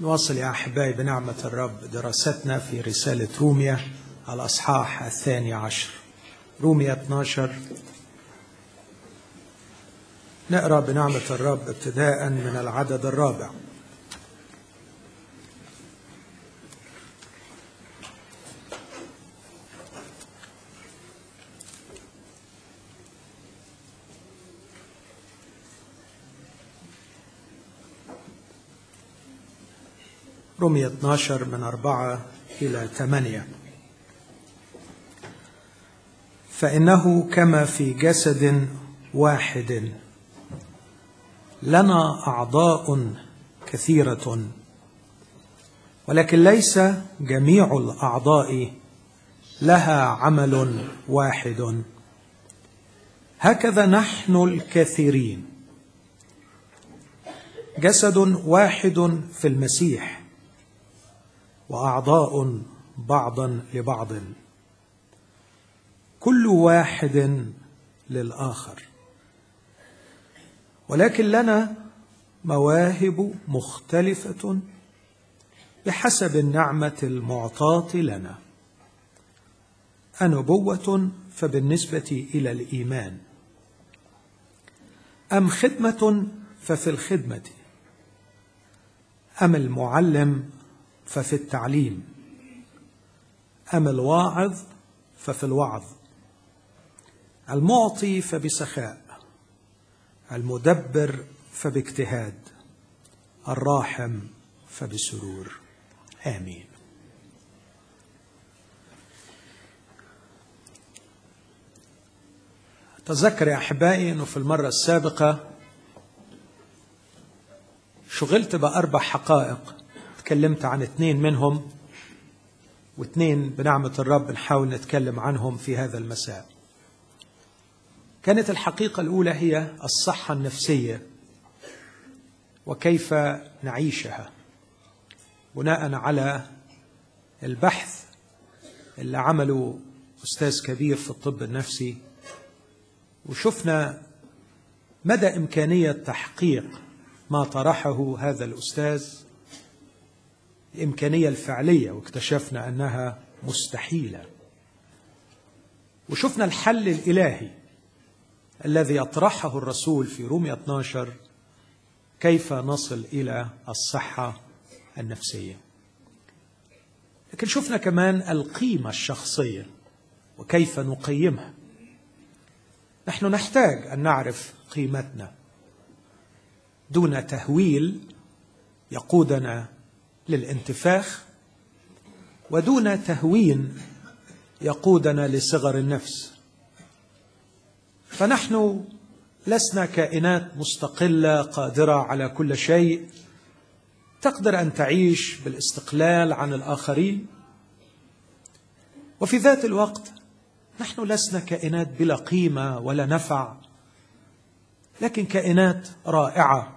نواصل يا أحبائي بنعمة الرب دراستنا في رسالة روميا الأصحاح الثاني عشر روميا 12 نقرأ بنعمة الرب ابتداء من العدد الرابع رمية 12 من أربعة إلى ثمانية فإنه كما في جسد واحد لنا أعضاء كثيرة ولكن ليس جميع الأعضاء لها عمل واحد هكذا نحن الكثيرين جسد واحد في المسيح واعضاء بعضا لبعض كل واحد للاخر ولكن لنا مواهب مختلفه بحسب النعمه المعطاه لنا انبوه فبالنسبه الى الايمان ام خدمه ففي الخدمه ام المعلم ففي التعليم أما الواعظ ففي الوعظ المعطي فبسخاء المدبر فباجتهاد الراحم فبسرور آمين تذكر يا أحبائي أنه في المرة السابقة شغلت بأربع حقائق تكلمت عن اثنين منهم واثنين بنعمة الرب نحاول نتكلم عنهم في هذا المساء كانت الحقيقة الأولى هي الصحة النفسية وكيف نعيشها بناء على البحث اللي عمله أستاذ كبير في الطب النفسي وشفنا مدى إمكانية تحقيق ما طرحه هذا الأستاذ الإمكانية الفعلية واكتشفنا أنها مستحيلة وشفنا الحل الإلهي الذي يطرحه الرسول في رومية 12 كيف نصل إلى الصحة النفسية لكن شفنا كمان القيمة الشخصية وكيف نقيمها نحن نحتاج أن نعرف قيمتنا دون تهويل يقودنا للانتفاخ ودون تهوين يقودنا لصغر النفس فنحن لسنا كائنات مستقله قادره على كل شيء تقدر ان تعيش بالاستقلال عن الاخرين وفي ذات الوقت نحن لسنا كائنات بلا قيمه ولا نفع لكن كائنات رائعه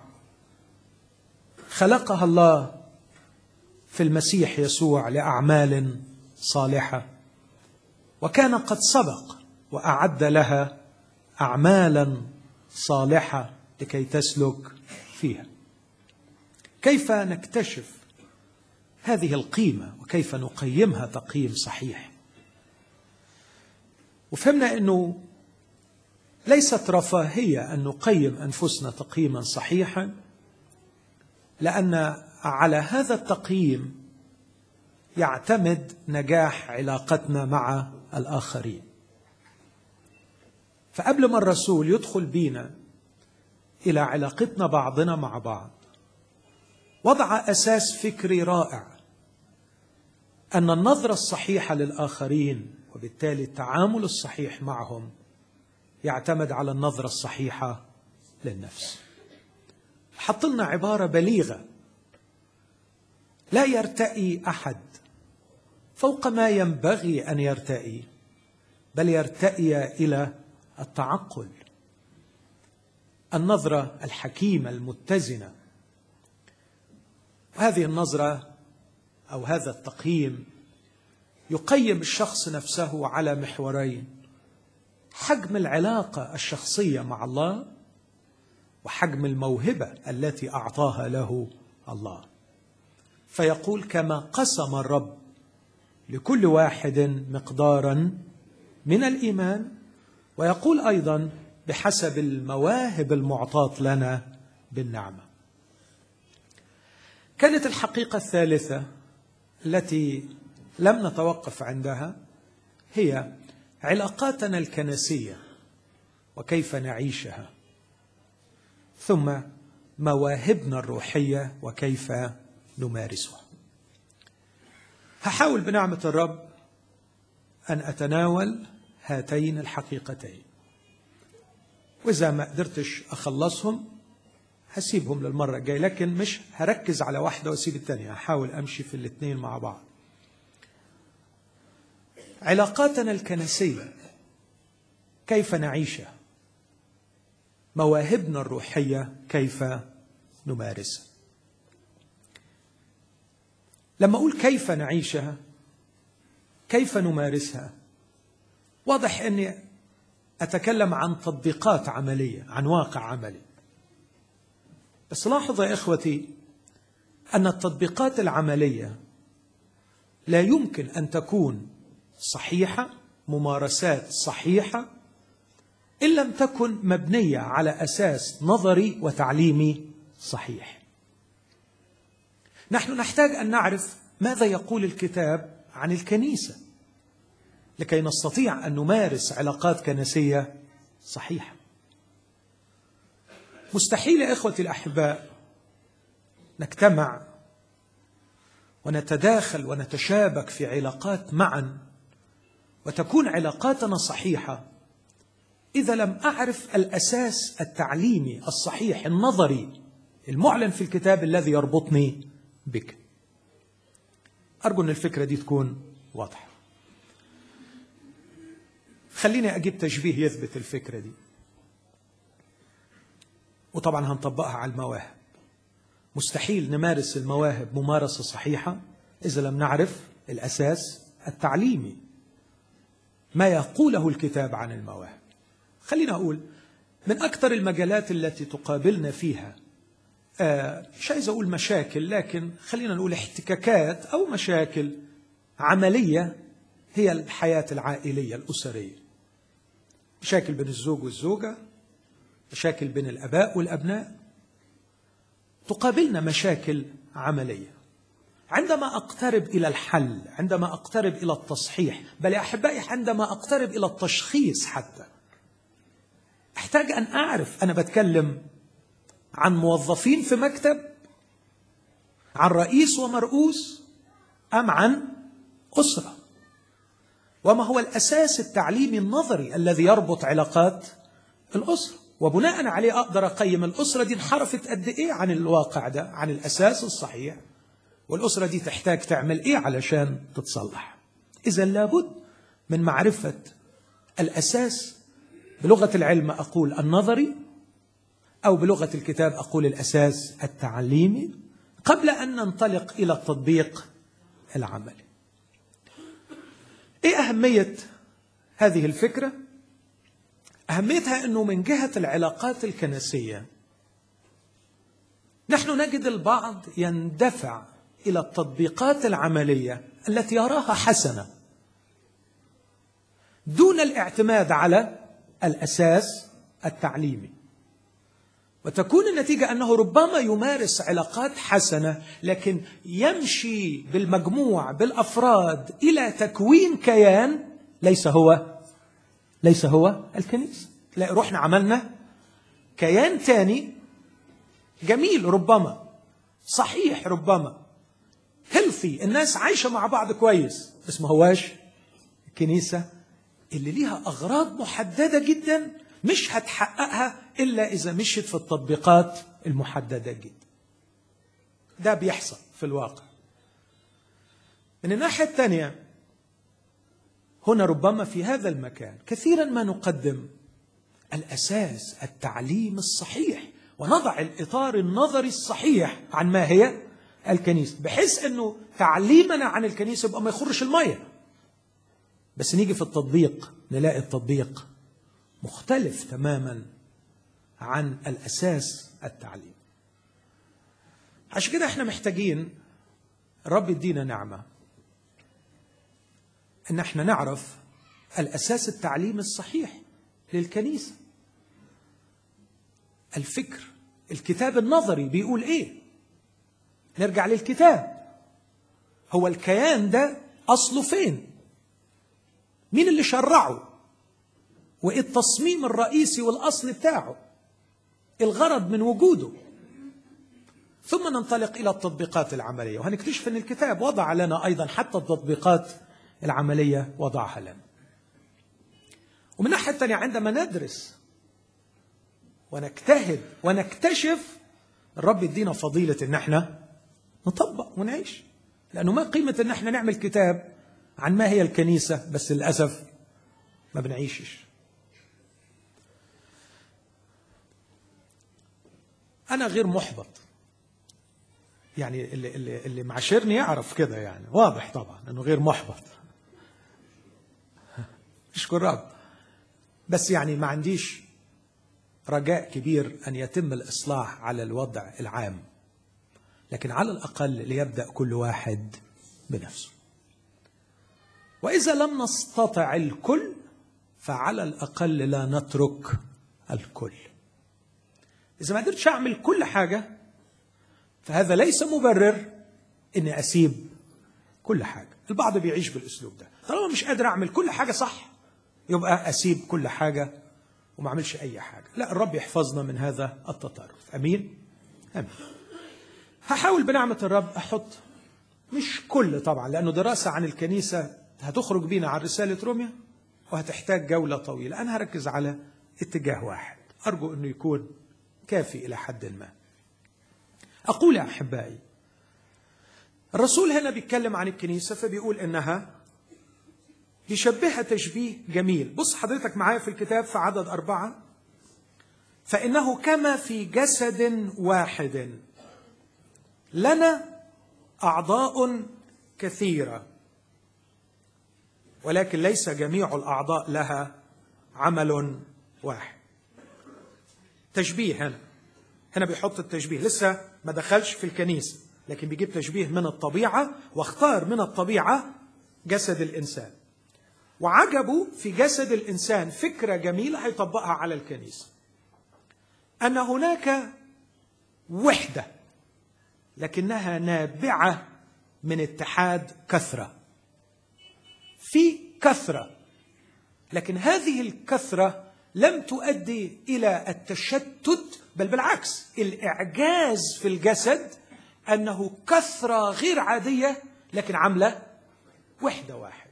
خلقها الله في المسيح يسوع لاعمال صالحه وكان قد سبق واعد لها اعمالا صالحه لكي تسلك فيها كيف نكتشف هذه القيمه وكيف نقيمها تقييم صحيح وفهمنا انه ليست رفاهيه ان نقيم انفسنا تقييما صحيحا لان على هذا التقييم يعتمد نجاح علاقتنا مع الاخرين فقبل ما الرسول يدخل بينا الى علاقتنا بعضنا مع بعض وضع اساس فكري رائع ان النظره الصحيحه للاخرين وبالتالي التعامل الصحيح معهم يعتمد على النظره الصحيحه للنفس حط لنا عباره بليغه لا يرتئي احد فوق ما ينبغي ان يرتئي بل يرتئي الى التعقل النظره الحكيمه المتزنه هذه النظره او هذا التقييم يقيم الشخص نفسه على محورين حجم العلاقه الشخصيه مع الله وحجم الموهبه التي اعطاها له الله فيقول كما قسم الرب لكل واحد مقدارا من الايمان ويقول ايضا بحسب المواهب المعطاه لنا بالنعمه كانت الحقيقه الثالثه التي لم نتوقف عندها هي علاقاتنا الكنسيه وكيف نعيشها ثم مواهبنا الروحيه وكيف نمارسها هحاول بنعمه الرب ان اتناول هاتين الحقيقتين واذا ما قدرتش اخلصهم هسيبهم للمره الجايه لكن مش هركز على واحده واسيب الثانيه هحاول امشي في الاثنين مع بعض علاقاتنا الكنسيه كيف نعيشها مواهبنا الروحيه كيف نمارسها لما اقول كيف نعيشها كيف نمارسها واضح اني اتكلم عن تطبيقات عمليه عن واقع عملي بس لاحظ يا اخوتي ان التطبيقات العمليه لا يمكن ان تكون صحيحه ممارسات صحيحه ان لم تكن مبنيه على اساس نظري وتعليمي صحيح نحن نحتاج ان نعرف ماذا يقول الكتاب عن الكنيسه لكي نستطيع ان نمارس علاقات كنسيه صحيحه مستحيل يا اخوتي الاحباء نجتمع ونتداخل ونتشابك في علاقات معا وتكون علاقاتنا صحيحه اذا لم اعرف الاساس التعليمي الصحيح النظري المعلن في الكتاب الذي يربطني بك ارجو ان الفكره دي تكون واضحه خليني اجيب تشبيه يثبت الفكره دي وطبعا هنطبقها على المواهب مستحيل نمارس المواهب ممارسه صحيحه اذا لم نعرف الاساس التعليمي ما يقوله الكتاب عن المواهب خلينا اقول من اكثر المجالات التي تقابلنا فيها آه مش عايز اقول مشاكل لكن خلينا نقول احتكاكات او مشاكل عمليه هي الحياه العائليه الاسريه مشاكل بين الزوج والزوجه مشاكل بين الاباء والابناء تقابلنا مشاكل عمليه عندما اقترب الى الحل عندما اقترب الى التصحيح بل يا احبائي عندما اقترب الى التشخيص حتى احتاج ان اعرف انا بتكلم عن موظفين في مكتب عن رئيس ومرؤوس ام عن اسره وما هو الاساس التعليمي النظري الذي يربط علاقات الاسره وبناء عليه اقدر اقيم الاسره دي انحرفت قد ايه عن الواقع ده عن الاساس الصحيح والاسره دي تحتاج تعمل ايه علشان تتصلح اذا لابد من معرفه الاساس بلغه العلم اقول النظري او بلغه الكتاب اقول الاساس التعليمي قبل ان ننطلق الى التطبيق العملي ايه اهميه هذه الفكره اهميتها انه من جهه العلاقات الكنسيه نحن نجد البعض يندفع الى التطبيقات العمليه التي يراها حسنه دون الاعتماد على الاساس التعليمي وتكون النتيجه انه ربما يمارس علاقات حسنه لكن يمشي بالمجموع بالافراد الى تكوين كيان ليس هو ليس هو الكنيسه لا رحنا عملنا كيان تاني جميل ربما صحيح ربما هيلثي الناس عايشه مع بعض كويس بس ما هواش الكنيسه اللي ليها اغراض محدده جدا مش هتحققها الا اذا مشيت في التطبيقات المحدده جدا ده بيحصل في الواقع من الناحيه الثانيه هنا ربما في هذا المكان كثيرا ما نقدم الاساس التعليم الصحيح ونضع الاطار النظري الصحيح عن ما هي الكنيسه بحيث انه تعليمنا عن الكنيسه يبقى ما يخرش الميه بس نيجي في التطبيق نلاقي التطبيق مختلف تماما عن الاساس التعليم عشان كده احنا محتاجين الرب يدينا نعمة ان احنا نعرف الاساس التعليمي الصحيح للكنيسة الفكر الكتاب النظري بيقول ايه نرجع للكتاب هو الكيان ده اصله فين مين اللي شرعه وايه التصميم الرئيسي والاصلي بتاعه الغرض من وجوده ثم ننطلق الى التطبيقات العمليه وهنكتشف ان الكتاب وضع لنا ايضا حتى التطبيقات العمليه وضعها لنا ومن الناحيه الثانيه عندما ندرس ونجتهد ونكتشف الرب يدينا فضيله ان احنا نطبق ونعيش لانه ما قيمه ان احنا نعمل كتاب عن ما هي الكنيسه بس للاسف ما بنعيشش انا غير محبط يعني اللي اللي اللي معاشرني يعرف كده يعني واضح طبعا انه غير محبط اشكر رب بس يعني ما عنديش رجاء كبير ان يتم الاصلاح على الوضع العام لكن على الاقل ليبدا كل واحد بنفسه واذا لم نستطع الكل فعلى الاقل لا نترك الكل اذا ما قدرتش اعمل كل حاجه فهذا ليس مبرر اني اسيب كل حاجه البعض بيعيش بالاسلوب ده طالما مش قادر اعمل كل حاجه صح يبقى اسيب كل حاجه وما اعملش اي حاجه لا الرب يحفظنا من هذا التطرف امين امين هحاول بنعمه الرب احط مش كل طبعا لانه دراسه عن الكنيسه هتخرج بينا عن رساله روميا وهتحتاج جوله طويله انا هركز على اتجاه واحد ارجو انه يكون كافي الى حد ما اقول يا احبائي الرسول هنا بيتكلم عن الكنيسه فبيقول انها يشبهها تشبيه جميل بص حضرتك معايا في الكتاب في عدد أربعة فإنه كما في جسد واحد لنا أعضاء كثيرة ولكن ليس جميع الأعضاء لها عمل واحد تشبيه هنا هنا بيحط التشبيه لسه ما دخلش في الكنيسة لكن بيجيب تشبيه من الطبيعة واختار من الطبيعة جسد الإنسان وعجبوا في جسد الانسان فكره جميله هيطبقها على الكنيسه ان هناك وحده لكنها نابعه من اتحاد كثره في كثره لكن هذه الكثره لم تؤدي الى التشتت بل بالعكس الاعجاز في الجسد انه كثره غير عاديه لكن عامله وحده واحده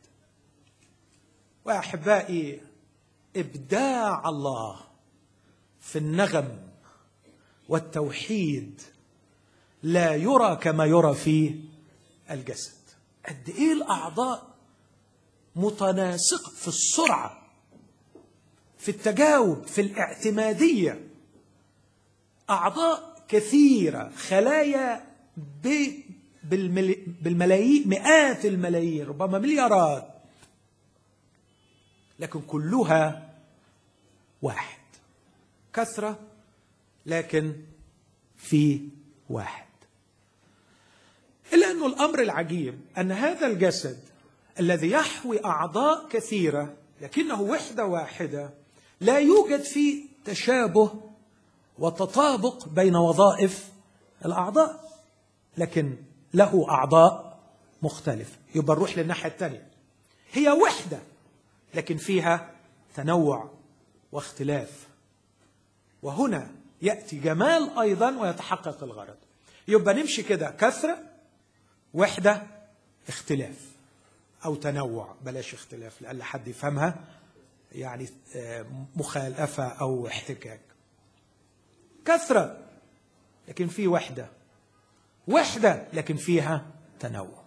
واحبائي ابداع الله في النغم والتوحيد لا يرى كما يرى في الجسد قد ايه الاعضاء متناسقه في السرعه في التجاوب في الاعتماديه اعضاء كثيره خلايا بالملايين مئات الملايين ربما مليارات لكن كلها واحد كثرة لكن في واحد إلا أن الأمر العجيب أن هذا الجسد الذي يحوي أعضاء كثيرة لكنه وحدة واحدة لا يوجد فيه تشابه وتطابق بين وظائف الأعضاء لكن له أعضاء مختلفة يبقى نروح للناحية الثانية هي وحدة لكن فيها تنوع واختلاف وهنا ياتي جمال ايضا ويتحقق الغرض يبقى نمشي كده كثره وحده اختلاف او تنوع بلاش اختلاف لألا حد يفهمها يعني مخالفه او احتكاك كثره لكن في وحده وحده لكن فيها تنوع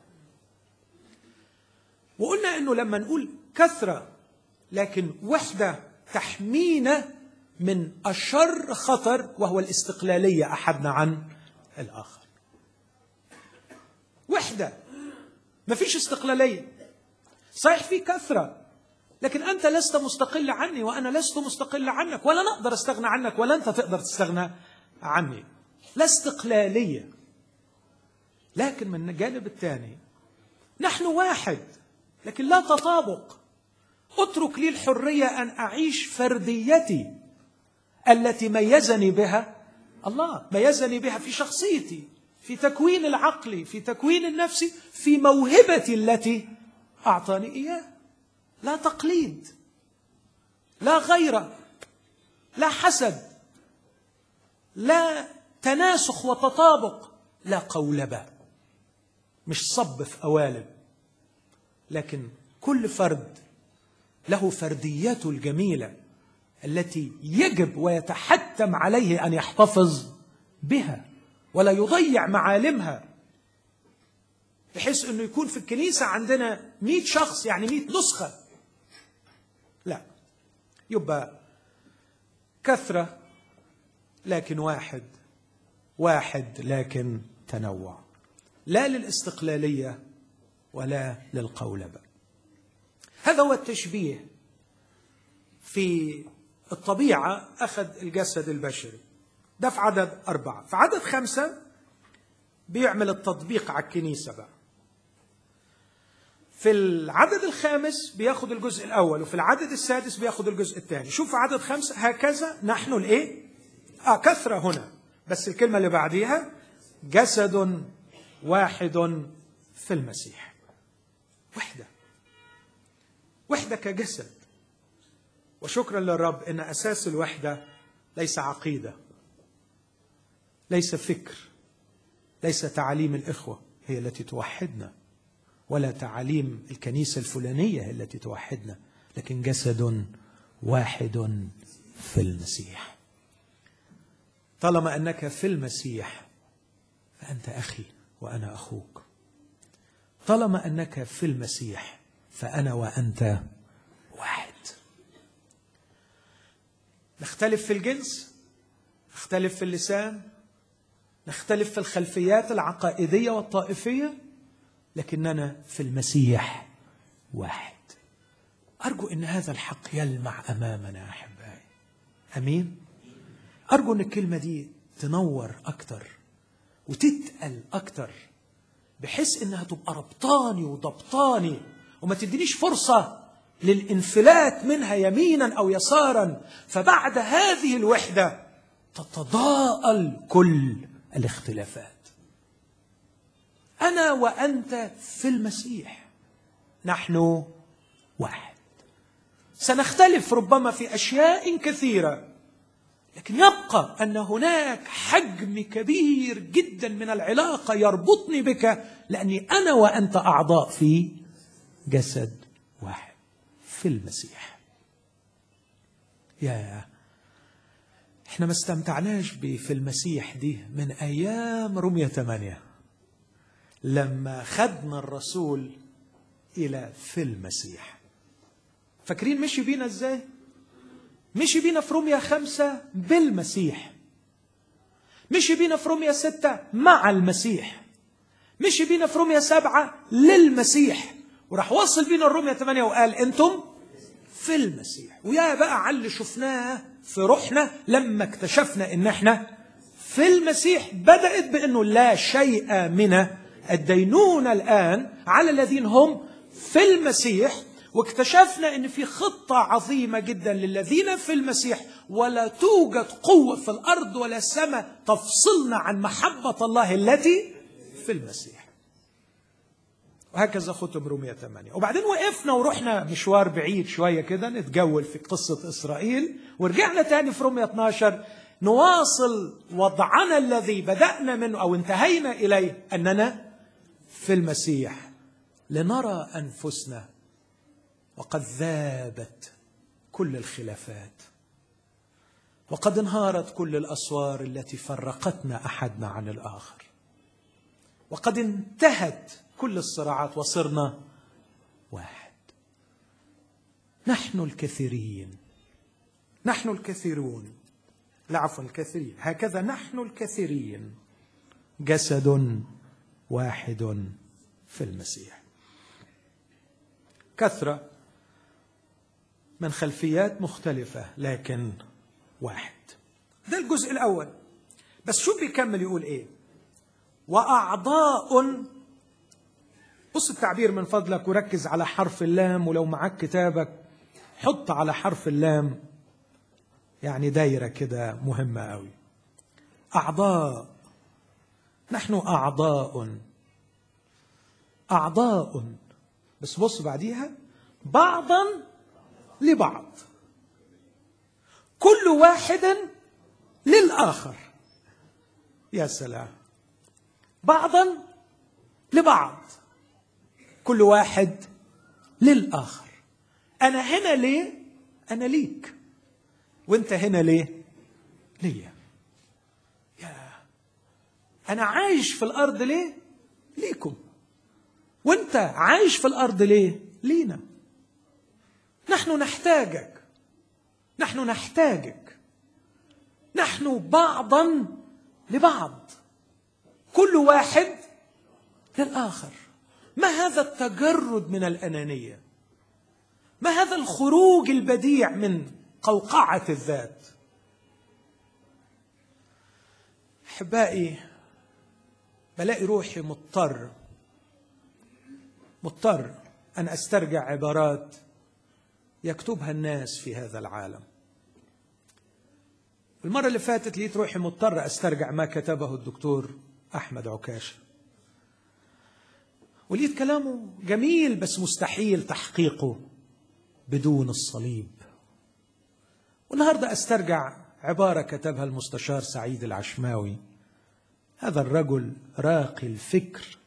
وقلنا انه لما نقول كثره لكن وحده تحمينا من اشر خطر وهو الاستقلاليه احدنا عن الاخر وحده ما فيش استقلاليه صحيح في كثره لكن انت لست مستقل عني وانا لست مستقل عنك ولا نقدر استغنى عنك ولا انت تقدر تستغنى عني لا استقلاليه لكن من الجانب الثاني نحن واحد لكن لا تطابق اترك لي الحريه ان اعيش فرديتي التي ميزني بها الله ميزني بها في شخصيتي في تكوين العقل في تكوين النفس في موهبتي التي اعطاني اياه لا تقليد لا غيره لا حسد لا تناسخ وتطابق لا قولبه مش صب في قوالب لكن كل فرد له فرديته الجميله التي يجب ويتحتم عليه ان يحتفظ بها ولا يضيع معالمها بحيث انه يكون في الكنيسه عندنا مئة شخص يعني مئة نسخه لا يبقى كثره لكن واحد واحد لكن تنوع لا للاستقلاليه ولا للقولبه هذا هو التشبيه في الطبيعه اخذ الجسد البشري ده في عدد اربعه في عدد خمسه بيعمل التطبيق على الكنيسه بقى في العدد الخامس بياخد الجزء الاول وفي العدد السادس بياخد الجزء الثاني شوف في عدد خمسه هكذا نحن الايه اه كثره هنا بس الكلمه اللي بعديها جسد واحد في المسيح وحده وحده كجسد وشكرا للرب ان اساس الوحده ليس عقيده ليس فكر ليس تعاليم الاخوه هي التي توحدنا ولا تعاليم الكنيسه الفلانيه هي التي توحدنا لكن جسد واحد في المسيح طالما انك في المسيح فانت اخي وانا اخوك طالما انك في المسيح فانا وانت واحد نختلف في الجنس نختلف في اللسان نختلف في الخلفيات العقائديه والطائفيه لكننا في المسيح واحد ارجو ان هذا الحق يلمع امامنا احبائي امين ارجو ان الكلمه دي تنور اكتر وتتقل اكتر بحيث انها تبقى ربطاني وضبطاني وما تدينيش فرصه للانفلات منها يمينا او يسارا فبعد هذه الوحده تتضاءل كل الاختلافات انا وانت في المسيح نحن واحد سنختلف ربما في اشياء كثيره لكن يبقى ان هناك حجم كبير جدا من العلاقه يربطني بك لاني انا وانت اعضاء في جسد واحد في المسيح يا احنا ما استمتعناش في المسيح دي من ايام رمية ثمانية لما خدنا الرسول الى في المسيح فاكرين مشي بينا ازاي مشي بينا في روميا خمسة بالمسيح مشي بينا في روميا ستة مع المسيح مشي بينا في روميا سبعة للمسيح وراح وصل بينا الروميا ثمانية وقال انتم في المسيح ويا بقى على اللي شفناه في روحنا لما اكتشفنا ان احنا في المسيح بدأت بانه لا شيء من الدينونة الآن على الذين هم في المسيح واكتشفنا ان في خطه عظيمه جدا للذين في المسيح ولا توجد قوه في الارض ولا السماء تفصلنا عن محبه الله التي في المسيح وهكذا ختم رومية 8 وبعدين وقفنا ورحنا مشوار بعيد شوية كده نتجول في قصة إسرائيل ورجعنا تاني في رومية 12 نواصل وضعنا الذي بدأنا منه أو انتهينا إليه أننا في المسيح لنرى أنفسنا وقد ذابت كل الخلافات وقد انهارت كل الاسوار التي فرقتنا احدنا عن الاخر وقد انتهت كل الصراعات وصرنا واحد نحن الكثيرين نحن الكثيرون لا عفوا الكثيرين هكذا نحن الكثيرين جسد واحد في المسيح كثره من خلفيات مختلفة لكن واحد ده الجزء الأول بس شو بيكمل يقول إيه واعضاء بص التعبير من فضلك وركز على حرف اللام ولو معاك كتابك حط على حرف اللام يعني دايره كده مهمه قوي اعضاء نحن اعضاء اعضاء بس بص بعديها بعضا لبعض كل واحد للاخر يا سلام بعضا لبعض كل واحد للاخر انا هنا ليه انا ليك وانت هنا ليه ليا يا انا عايش في الارض ليه ليكم وانت عايش في الارض ليه لينا نحن نحتاجك نحن نحتاجك نحن بعضا لبعض كل واحد للاخر ما هذا التجرد من الانانيه ما هذا الخروج البديع من قوقعه الذات احبائي بلاقي روحي مضطر مضطر ان استرجع عبارات يكتبها الناس في هذا العالم المره اللي فاتت لقيت روحي مضطر استرجع ما كتبه الدكتور احمد عكاشه ولقيت كلامه جميل بس مستحيل تحقيقه بدون الصليب والنهارده استرجع عباره كتبها المستشار سعيد العشماوي هذا الرجل راقي الفكر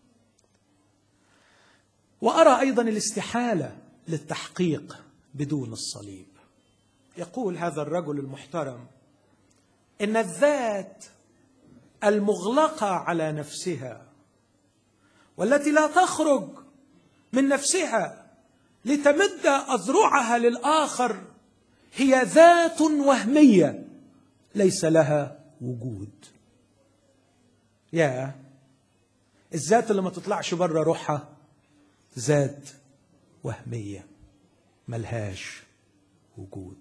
وارى ايضا الاستحاله للتحقيق بدون الصليب يقول هذا الرجل المحترم ان الذات المغلقه على نفسها والتي لا تخرج من نفسها لتمد اذرعها للاخر هي ذات وهميه ليس لها وجود يا الذات اللي ما تطلعش بره روحها ذات وهميه ملهاش وجود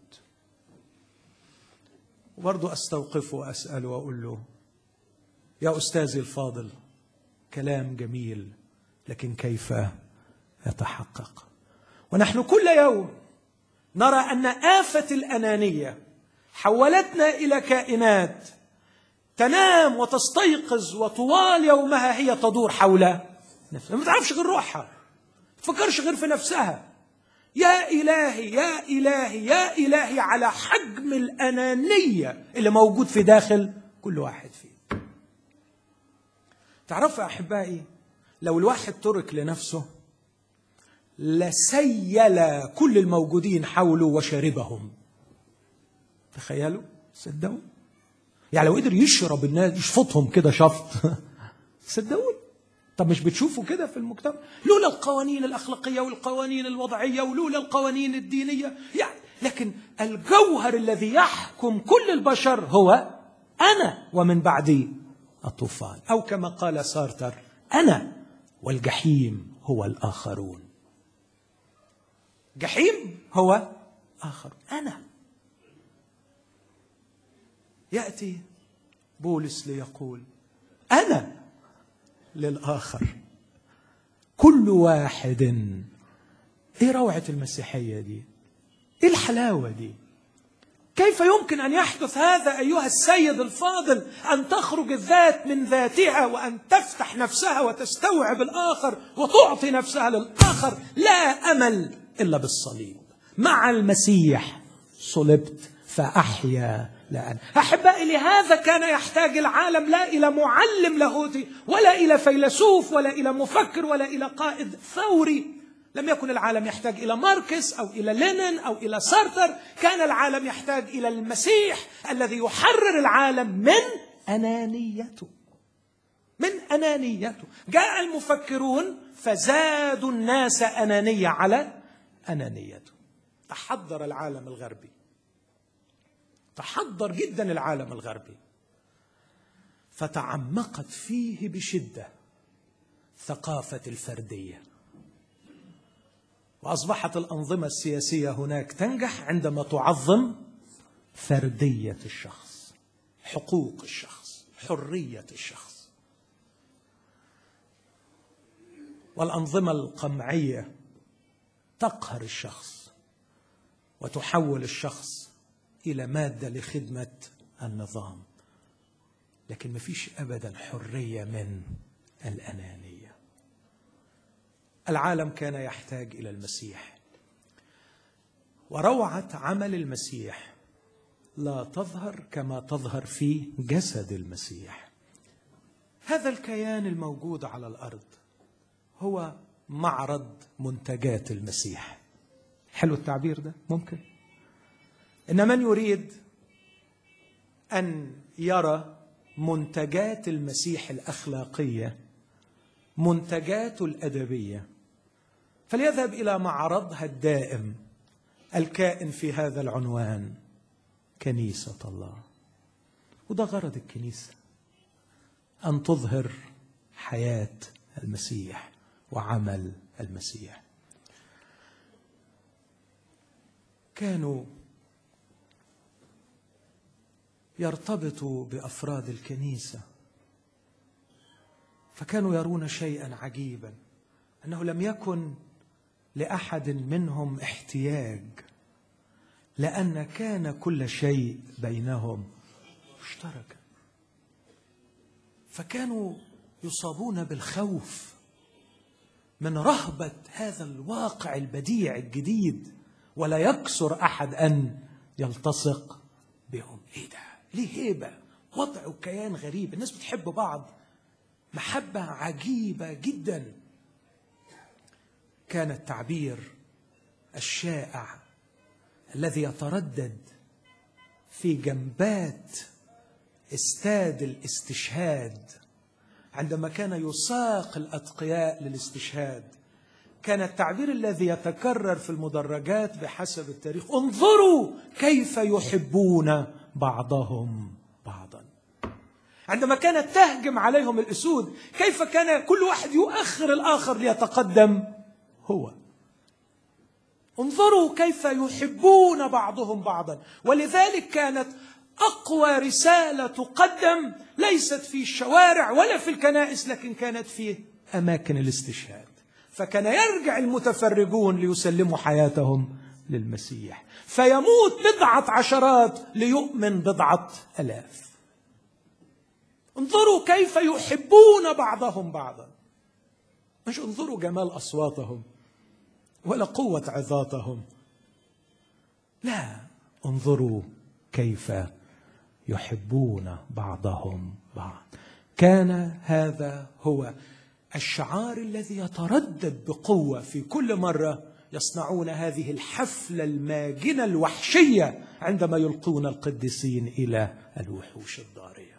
وبرضه استوقفه واساله واقول له يا استاذي الفاضل كلام جميل لكن كيف يتحقق ونحن كل يوم نرى ان افه الانانيه حولتنا الى كائنات تنام وتستيقظ وطوال يومها هي تدور حول نفسها ما تعرفش غير روحها ما تفكرش غير في نفسها يا إلهي يا إلهي يا إلهي على حجم الأنانية اللي موجود في داخل كل واحد فيه تعرفوا يا أحبائي لو الواحد ترك لنفسه لسيل كل الموجودين حوله وشربهم تخيلوا صدقوا يعني لو قدر يشرب الناس يشفطهم كده شفط صدقوني طب مش بتشوفوا كده في المجتمع لولا القوانين الأخلاقية والقوانين الوضعية ولولا القوانين الدينية يعني لكن الجوهر الذي يحكم كل البشر هو أنا ومن بعدي الطوفان أو كما قال سارتر أنا والجحيم هو الآخرون جحيم هو آخر أنا يأتي بولس ليقول أنا للآخر كل واحد ايه روعة المسيحية دي ايه الحلاوة دي كيف يمكن ان يحدث هذا ايها السيد الفاضل ان تخرج الذات من ذاتها وان تفتح نفسها وتستوعب الاخر وتعطي نفسها للاخر لا امل الا بالصليب مع المسيح صلبت فاحيا لا أنا أحبائي لهذا كان يحتاج العالم لا إلى معلم لاهوتي ولا إلى فيلسوف ولا إلى مفكر ولا إلى قائد ثوري لم يكن العالم يحتاج إلى ماركس أو إلى لينين أو إلى سارتر كان العالم يحتاج إلى المسيح الذي يحرر العالم من أنانيته من أنانيته جاء المفكرون فزادوا الناس أنانية على أنانيته تحضر العالم الغربي تحضر جدا العالم الغربي فتعمقت فيه بشده ثقافه الفرديه واصبحت الانظمه السياسيه هناك تنجح عندما تعظم فرديه الشخص حقوق الشخص حريه الشخص والانظمه القمعيه تقهر الشخص وتحول الشخص الى ماده لخدمه النظام لكن ما فيش ابدا حريه من الانانيه العالم كان يحتاج الى المسيح وروعه عمل المسيح لا تظهر كما تظهر في جسد المسيح هذا الكيان الموجود على الارض هو معرض منتجات المسيح حلو التعبير ده ممكن ان من يريد ان يرى منتجات المسيح الاخلاقيه منتجاته الادبيه فليذهب الى معرضها الدائم الكائن في هذا العنوان كنيسه الله وده غرض الكنيسه ان تظهر حياه المسيح وعمل المسيح كانوا يرتبطوا بافراد الكنيسه فكانوا يرون شيئا عجيبا انه لم يكن لاحد منهم احتياج لان كان كل شيء بينهم مشتركا فكانوا يصابون بالخوف من رهبه هذا الواقع البديع الجديد ولا يكسر احد ان يلتصق بهم ايه ده ليه هيبه وضع وكيان غريب الناس بتحب بعض محبه عجيبه جدا كان التعبير الشائع الذي يتردد في جنبات استاد الاستشهاد عندما كان يساق الاتقياء للاستشهاد كان التعبير الذي يتكرر في المدرجات بحسب التاريخ انظروا كيف يحبون بعضهم بعضا عندما كانت تهجم عليهم الاسود كيف كان كل واحد يؤخر الاخر ليتقدم هو انظروا كيف يحبون بعضهم بعضا ولذلك كانت اقوى رساله تقدم ليست في الشوارع ولا في الكنائس لكن كانت في اماكن الاستشهاد فكان يرجع المتفرجون ليسلموا حياتهم للمسيح فيموت بضعه عشرات ليؤمن بضعه الاف انظروا كيف يحبون بعضهم بعضا مش انظروا جمال اصواتهم ولا قوه عظاتهم لا انظروا كيف يحبون بعضهم بعض كان هذا هو الشعار الذي يتردد بقوه في كل مره يصنعون هذه الحفله الماجنه الوحشيه عندما يلقون القديسين الى الوحوش الضاريه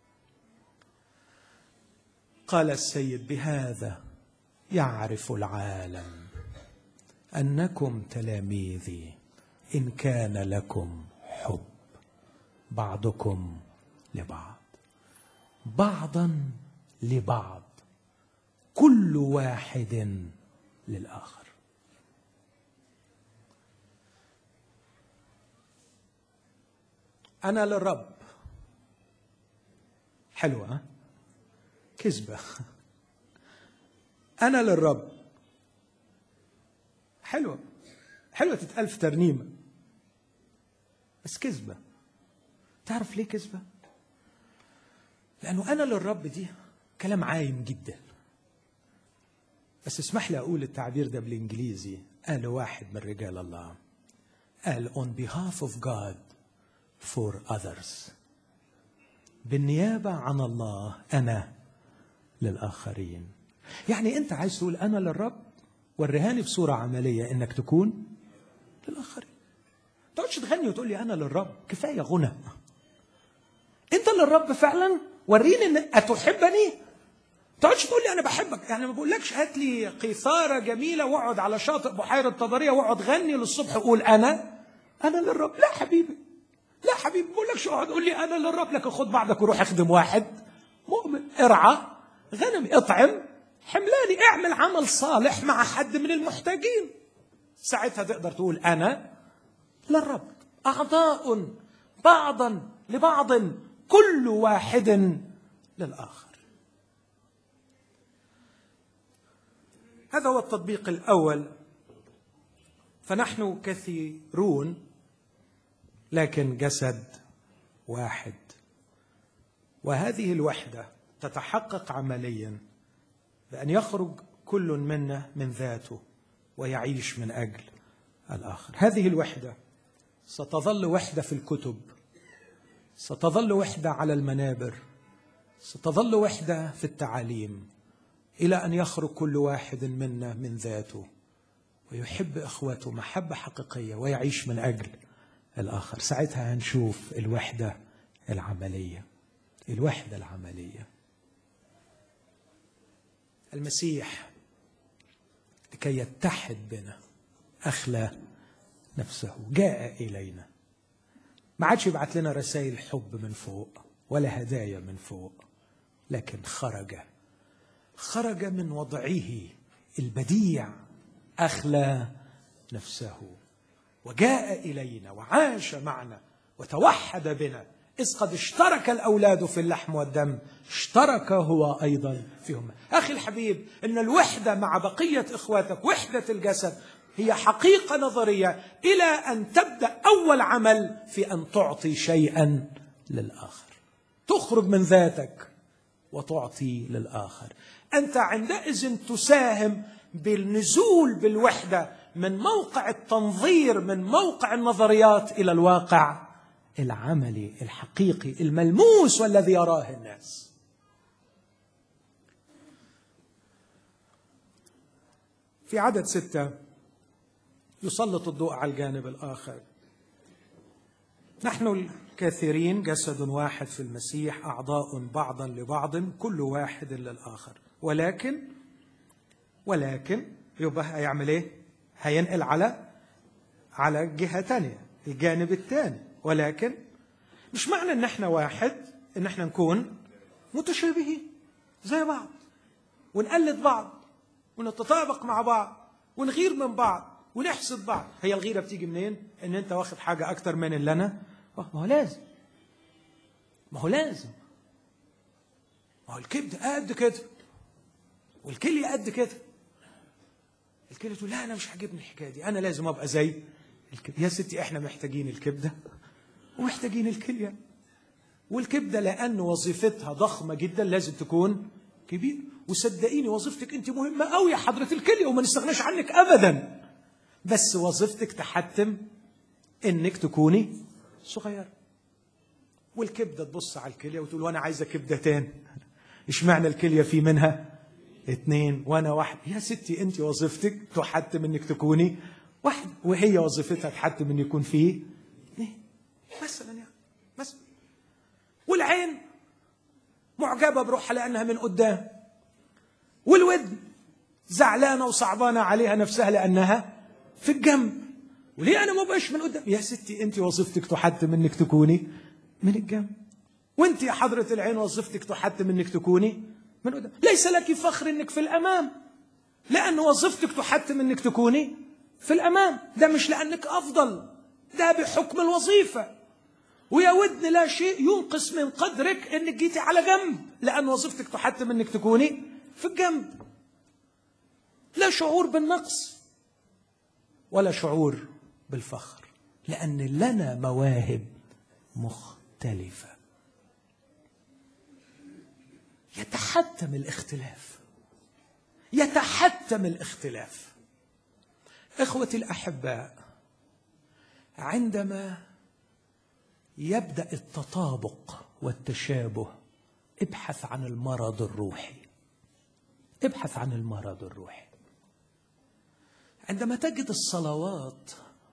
قال السيد بهذا يعرف العالم انكم تلاميذي ان كان لكم حب بعضكم لبعض بعضا لبعض كل واحد للاخر انا للرب حلوه كذبه انا للرب حلوه حلوه تتقال في ترنيمه بس كذبه تعرف ليه كذبه لانه انا للرب دي كلام عايم جدا بس اسمح لي اقول التعبير ده بالانجليزي قال واحد من رجال الله قال on behalf of God for others بالنيابة عن الله أنا للآخرين يعني أنت عايز تقول أنا للرب وريهاني بصورة عملية إنك تكون للآخرين تقعدش تغني وتقول لي أنا للرب كفاية غنى أنت للرب فعلا وريني إن أتحبني تقعدش تقول لي انا بحبك يعني ما بقولكش هات لي قيثاره جميله واقعد على شاطئ بحيره طبريه واقعد غني للصبح وقول انا انا للرب لا حبيبي لا حبيبي ما بقولكش اقعد قول لي انا للرب لكن خد بعضك وروح اخدم واحد مؤمن ارعى غنمي اطعم حملاني اعمل عمل صالح مع حد من المحتاجين ساعتها تقدر تقول انا للرب اعضاء بعضا لبعض كل واحد للاخر هذا هو التطبيق الاول فنحن كثيرون لكن جسد واحد وهذه الوحده تتحقق عمليا بان يخرج كل منا من ذاته ويعيش من اجل الاخر هذه الوحده ستظل وحده في الكتب ستظل وحده على المنابر ستظل وحده في التعاليم الى ان يخرج كل واحد منا من ذاته ويحب اخوته محبه حقيقيه ويعيش من اجل الاخر ساعتها هنشوف الوحده العمليه الوحده العمليه المسيح لكي يتحد بنا اخلى نفسه جاء الينا ما عادش يبعت لنا رسائل حب من فوق ولا هدايا من فوق لكن خرج خرج من وضعه البديع اخلى نفسه وجاء الينا وعاش معنا وتوحد بنا إذ قد اشترك الأولاد في اللحم والدم اشترك هو أيضا فيهم أخي الحبيب إن الوحدة مع بقية إخواتك وحدة الجسد هي حقيقة نظرية إلى أن تبدأ أول عمل في أن تعطي شيئا للآخر تخرج من ذاتك وتعطي للآخر أنت عندئذ تساهم بالنزول بالوحدة من موقع التنظير من موقع النظريات إلى الواقع العملي الحقيقي الملموس والذي يراه الناس في عدد ستة يسلط الضوء على الجانب الآخر نحن الكثيرين جسد واحد في المسيح أعضاء بعضا لبعض كل واحد للآخر ولكن ولكن يبقى هيعمل ايه؟ هينقل على على جهة تانية الجانب الثاني ولكن مش معنى ان احنا واحد ان احنا نكون متشابهين زي بعض ونقلد بعض ونتطابق مع بعض ونغير من بعض ونحسد بعض هي الغيره بتيجي منين ان انت واخد حاجه اكتر من اللي انا ما هو لازم ما هو لازم ما هو الكبد قد كده والكليه قد كده الكليه تقول لا انا مش عاجبني الحكايه دي انا لازم ابقى زي الكبد يا ستي احنا محتاجين الكبده ومحتاجين الكليه والكبده لان وظيفتها ضخمه جدا لازم تكون كبير وصدقيني وظيفتك انت مهمه قوي يا حضره الكليه وما نستغناش عنك ابدا بس وظيفتك تحتم انك تكوني صغيره والكبده تبص على الكليه وتقول وانا عايزه كبدتين اشمعنى الكليه في منها اثنين وانا واحد يا ستي انت وظيفتك تحتم انك تكوني واحد وهي وظيفتها تحتم ان يكون فيه اثنين مثلا يعني مثلا والعين معجبه بروحها لانها من قدام والودن زعلانه وصعبانه عليها نفسها لانها في الجنب وليه انا ما بقاش من قدام يا ستي انت وظيفتك تحتم انك تكوني من الجنب وانت يا حضره العين وظيفتك تحتم انك تكوني من قدام ليس لك فخر انك في الامام لان وظيفتك تحتم انك تكوني في الامام ده مش لانك افضل ده بحكم الوظيفه ويا ودن لا شيء ينقص من قدرك انك جيتي على جنب لان وظيفتك تحتم انك تكوني في الجنب لا شعور بالنقص ولا شعور بالفخر لان لنا مواهب مختلفه يتحتم الاختلاف يتحتم الاختلاف اخوتي الاحباء عندما يبدا التطابق والتشابه ابحث عن المرض الروحي ابحث عن المرض الروحي عندما تجد الصلوات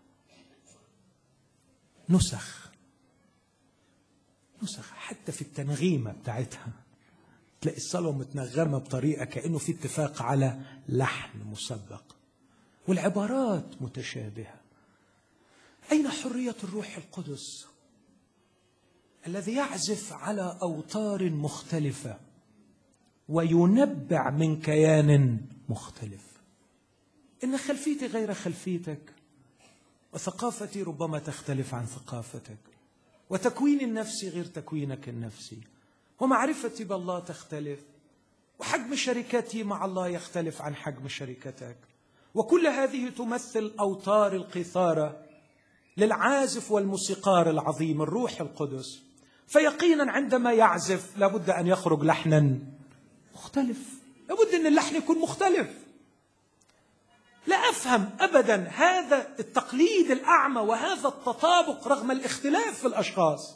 نسخ نسخ حتى في التنغيمه بتاعتها تلاقي الصلوه متنغمه بطريقه كانه في اتفاق على لحن مسبق والعبارات متشابهه اين حريه الروح القدس الذي يعزف على اوتار مختلفه وينبع من كيان مختلف ان خلفيتي غير خلفيتك وثقافتي ربما تختلف عن ثقافتك وتكوين النفس غير تكوينك النفسي ومعرفتي بالله تختلف وحجم شركتي مع الله يختلف عن حجم شركتك وكل هذه تمثل اوتار القيثاره للعازف والموسيقار العظيم الروح القدس فيقينا عندما يعزف لابد ان يخرج لحنا مختلف لابد ان اللحن يكون مختلف لا افهم ابدا هذا التقليد الاعمى وهذا التطابق رغم الاختلاف في الاشخاص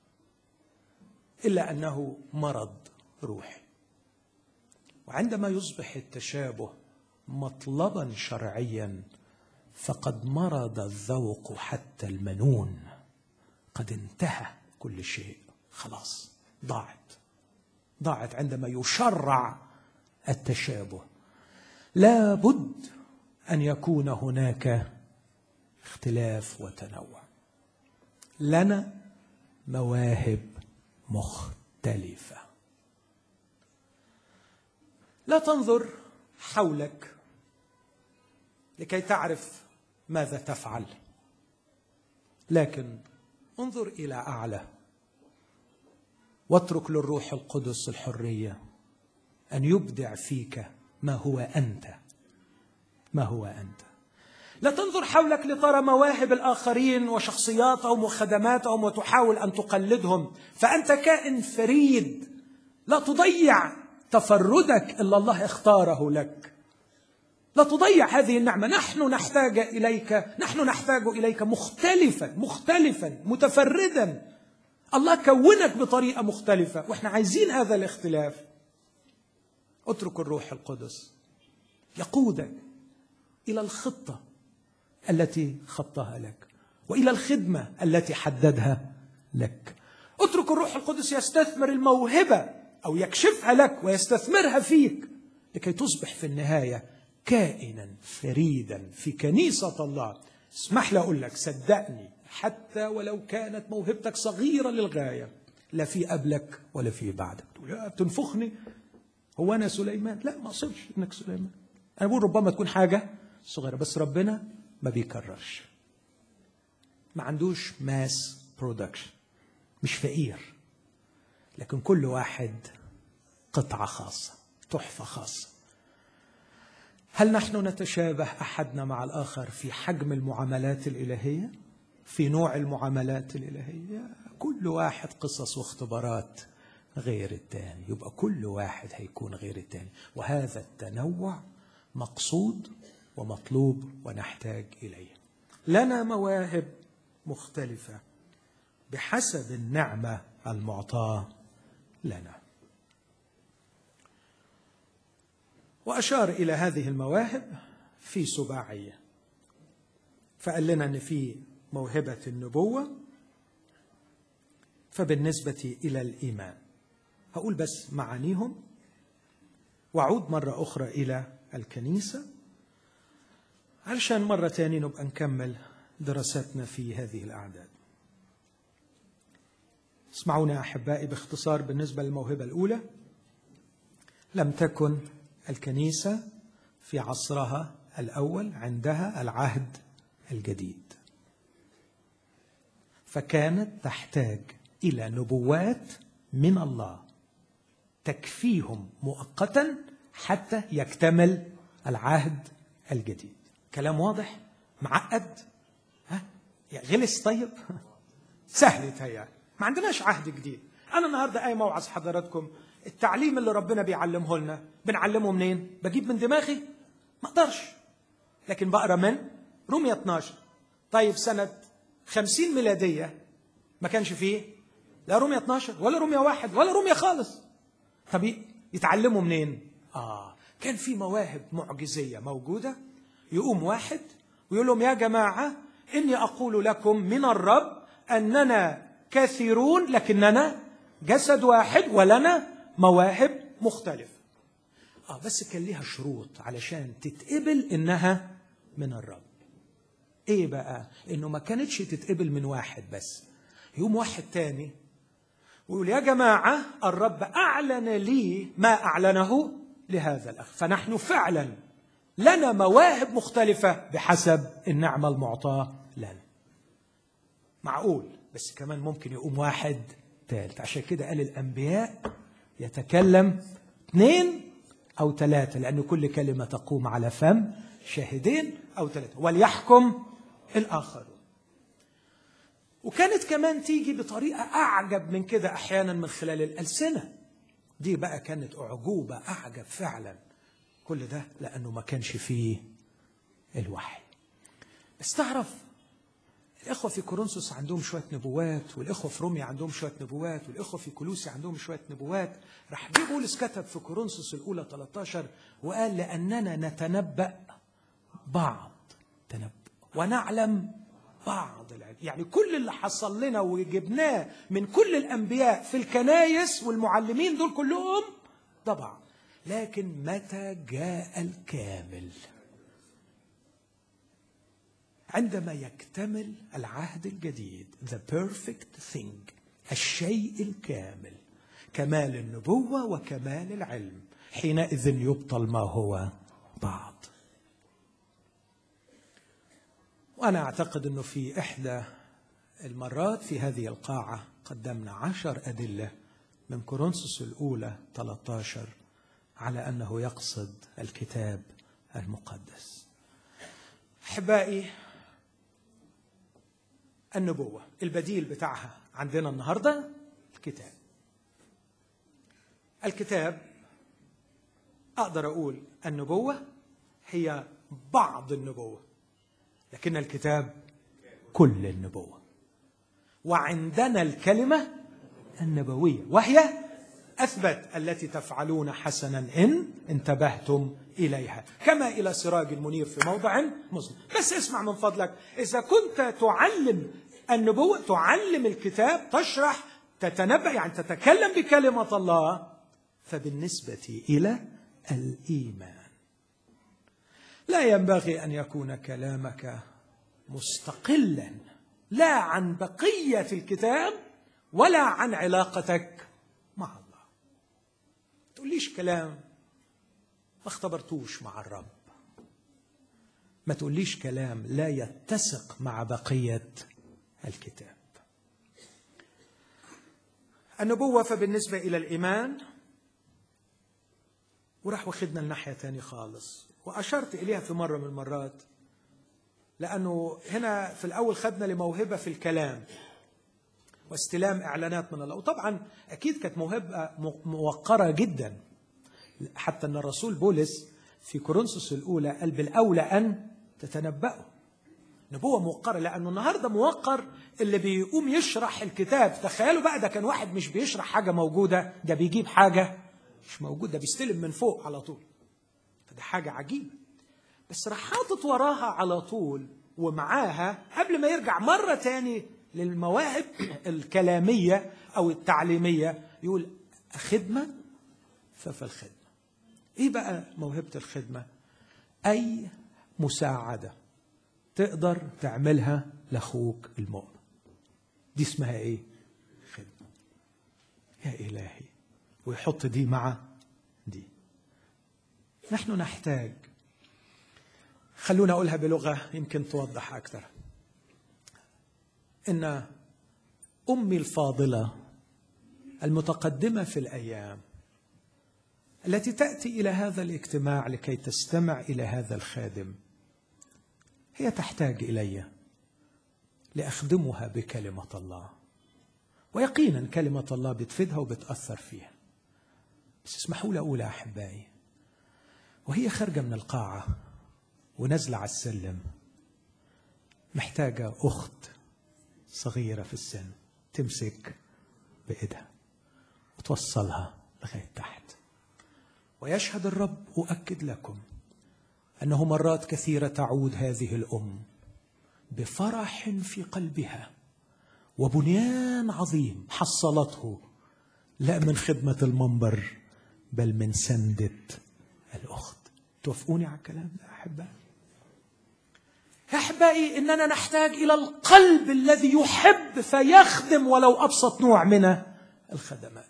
الا انه مرض روحي وعندما يصبح التشابه مطلبا شرعيا فقد مرض الذوق حتى المنون قد انتهى كل شيء خلاص ضاعت ضاعت عندما يشرع التشابه لا بد ان يكون هناك اختلاف وتنوع لنا مواهب مختلفه لا تنظر حولك لكي تعرف ماذا تفعل لكن انظر الى اعلى واترك للروح القدس الحريه ان يبدع فيك ما هو انت ما هو انت لا تنظر حولك لترى مواهب الاخرين وشخصياتهم وخدماتهم وتحاول ان تقلدهم فانت كائن فريد لا تضيع تفردك الا الله اختاره لك لا تضيع هذه النعمه نحن نحتاج اليك نحن نحتاج اليك مختلفا مختلفا متفردا الله كونك بطريقه مختلفه واحنا عايزين هذا الاختلاف اترك الروح القدس يقودك الى الخطه التي خطها لك والى الخدمه التي حددها لك اترك الروح القدس يستثمر الموهبه او يكشفها لك ويستثمرها فيك لكي تصبح في النهايه كائنا فريدا في كنيسه الله اسمح لي اقول لك صدقني حتى ولو كانت موهبتك صغيره للغايه لا في قبلك ولا في بعدك تقول يا بتنفخني هو انا سليمان لا ما اقصدش انك سليمان انا بقول ربما تكون حاجه صغيره بس ربنا ما بيكررش ما عندوش ماس برودكشن مش فقير لكن كل واحد قطعه خاصه تحفه خاصه هل نحن نتشابه احدنا مع الاخر في حجم المعاملات الالهيه في نوع المعاملات الالهيه كل واحد قصص واختبارات غير الثاني يبقى كل واحد هيكون غير الثاني وهذا التنوع مقصود ومطلوب ونحتاج اليه لنا مواهب مختلفه بحسب النعمه المعطاه لنا واشار الى هذه المواهب في سباعيه فقال لنا ان في موهبه النبوه فبالنسبه الى الايمان هقول بس معانيهم واعود مره اخرى الى الكنيسه علشان مره تاني نبقى نكمل دراستنا في هذه الاعداد اسمعوني احبائي باختصار بالنسبه للموهبه الاولى لم تكن الكنيسه في عصرها الاول عندها العهد الجديد فكانت تحتاج الى نبوات من الله تكفيهم مؤقتا حتى يكتمل العهد الجديد كلام واضح معقد ها غلس طيب سهل يتهيأ ما عندناش عهد جديد انا النهارده قايم اوعظ حضراتكم التعليم اللي ربنا بيعلمه لنا بنعلمه منين بجيب من دماغي ما اقدرش لكن بقرا من رومية 12 طيب سنة 50 ميلادية ما كانش فيه لا رومية 12 ولا رومية واحد ولا رومية خالص طب يتعلموا منين آه كان في مواهب معجزية موجودة يقوم واحد ويقول لهم يا جماعة إني أقول لكم من الرب أننا كثيرون لكننا جسد واحد ولنا مواهب مختلفة آه بس كان ليها شروط علشان تتقبل إنها من الرب إيه بقى؟ إنه ما كانتش تتقبل من واحد بس يوم واحد تاني ويقول يا جماعة الرب أعلن لي ما أعلنه لهذا الأخ فنحن فعلا لنا مواهب مختلفة بحسب النعمة المعطاة لنا معقول بس كمان ممكن يقوم واحد ثالث عشان كده قال الأنبياء يتكلم اثنين أو ثلاثة لأن كل كلمة تقوم على فم شاهدين أو ثلاثة وليحكم الآخرون وكانت كمان تيجي بطريقة أعجب من كده أحيانا من خلال الألسنة دي بقى كانت أعجوبة أعجب فعلا كل ده لأنه ما كانش فيه الوحي بس تعرف الإخوة في كورنثوس عندهم شوية نبوات والإخوة في روميا عندهم شوية نبوات والإخوة في كلوسي عندهم شوية نبوات راح جه بولس كتب في كورنثوس الأولى 13 وقال لأننا نتنبأ بعض تنبؤ ونعلم بعض العلم يعني كل اللي حصل لنا وجبناه من كل الأنبياء في الكنايس والمعلمين دول كلهم ده بعض لكن متى جاء الكامل عندما يكتمل العهد الجديد the perfect thing الشيء الكامل كمال النبوة وكمال العلم حينئذ يبطل ما هو بعض وأنا أعتقد أنه في إحدى المرات في هذه القاعة قدمنا عشر أدلة من كورنثوس الأولى 13 على أنه يقصد الكتاب المقدس أحبائي النبوة البديل بتاعها عندنا النهاردة الكتاب الكتاب أقدر أقول النبوة هي بعض النبوة لكن الكتاب كل النبوة وعندنا الكلمة النبوية وهي أثبت التي تفعلون حسنا إن انتبهتم إليها كما إلى سراج المنير في موضع مظلم بس اسمع من فضلك إذا كنت تعلم النبوة تعلم الكتاب تشرح تتنبأ يعني تتكلم بكلمة الله فبالنسبة إلى الإيمان لا ينبغي أن يكون كلامك مستقلا لا عن بقية الكتاب ولا عن علاقتك مع الله تقوليش كلام ما اختبرتوش مع الرب ما تقوليش كلام لا يتسق مع بقية الكتاب النبوة فبالنسبة إلى الإيمان وراح واخدنا الناحية تاني خالص وأشرت إليها في مرة من المرات لأنه هنا في الأول خدنا لموهبة في الكلام واستلام إعلانات من الله وطبعا أكيد كانت موهبة موقرة جدا حتى أن الرسول بولس في كورنثوس الأولى قال بالأولى أن تتنبأوا نبوة موقرة لأنه النهاردة موقر اللي بيقوم يشرح الكتاب تخيلوا بقى ده كان واحد مش بيشرح حاجة موجودة ده بيجيب حاجة مش موجودة بيستلم من فوق على طول فده حاجة عجيبة بس راح حاطط وراها على طول ومعاها قبل ما يرجع مرة تاني للمواهب الكلامية أو التعليمية يقول خدمة ففي الخدمة إيه بقى موهبة الخدمة أي مساعدة تقدر تعملها لاخوك المؤمن دي اسمها ايه خدمه يا الهي ويحط دي مع دي نحن نحتاج خلونا اقولها بلغه يمكن توضح اكثر ان امي الفاضله المتقدمه في الايام التي تاتي الى هذا الاجتماع لكي تستمع الى هذا الخادم هي تحتاج الي لاخدمها بكلمه الله ويقينا كلمه الله بتفيدها وبتاثر فيها بس اسمحوا لي اقول احبائي وهي خارجه من القاعه ونازله على السلم محتاجه اخت صغيره في السن تمسك بايدها وتوصلها لغايه تحت ويشهد الرب اؤكد لكم انه مرات كثيره تعود هذه الام بفرح في قلبها وبنيان عظيم حصلته لا من خدمه المنبر بل من سنده الاخت توافقوني على الكلام ده احبائي يا احبائي اننا نحتاج الى القلب الذي يحب فيخدم ولو ابسط نوع من الخدمات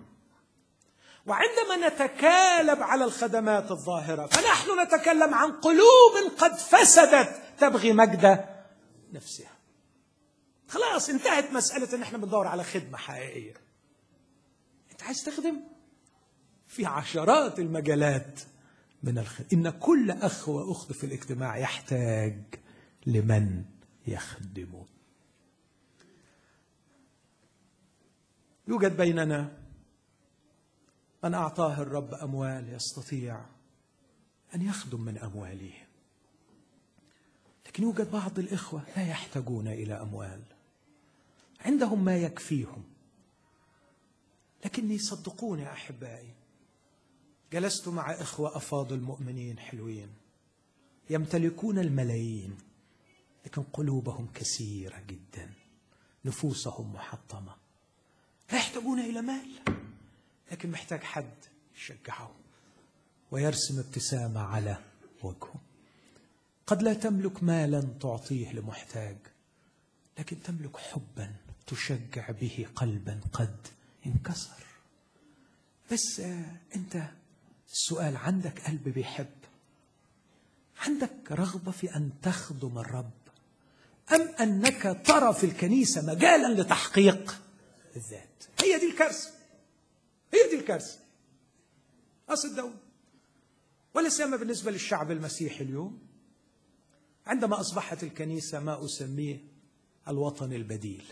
وعندما نتكالب على الخدمات الظاهرة فنحن نتكلم عن قلوب قد فسدت تبغي مجد نفسها خلاص انتهت مسألة ان احنا بندور على خدمة حقيقية انت عايز تخدم في عشرات المجالات من الخدمة إن كل أخ وأخت في الاجتماع يحتاج لمن يخدمه يوجد بيننا من أعطاه الرب أموال يستطيع أن يخدم من أمواله لكن يوجد بعض الإخوة لا يحتاجون إلى أموال عندهم ما يكفيهم لكني صدقوني يا أحبائي جلست مع إخوة أفاضل مؤمنين حلوين يمتلكون الملايين لكن قلوبهم كثيرة جدا نفوسهم محطمة لا يحتاجون إلى مال لكن محتاج حد يشجعه ويرسم ابتسامة على وجهه قد لا تملك مالا تعطيه لمحتاج لكن تملك حبا تشجع به قلبا قد انكسر بس انت السؤال عندك قلب بيحب عندك رغبه في ان تخدم الرب ام انك ترى في الكنيسه مجالا لتحقيق الذات هي دي الكارثه هي دي الكارثه اصل الدوله ولا سيما بالنسبه للشعب المسيحي اليوم عندما اصبحت الكنيسه ما اسميه الوطن البديل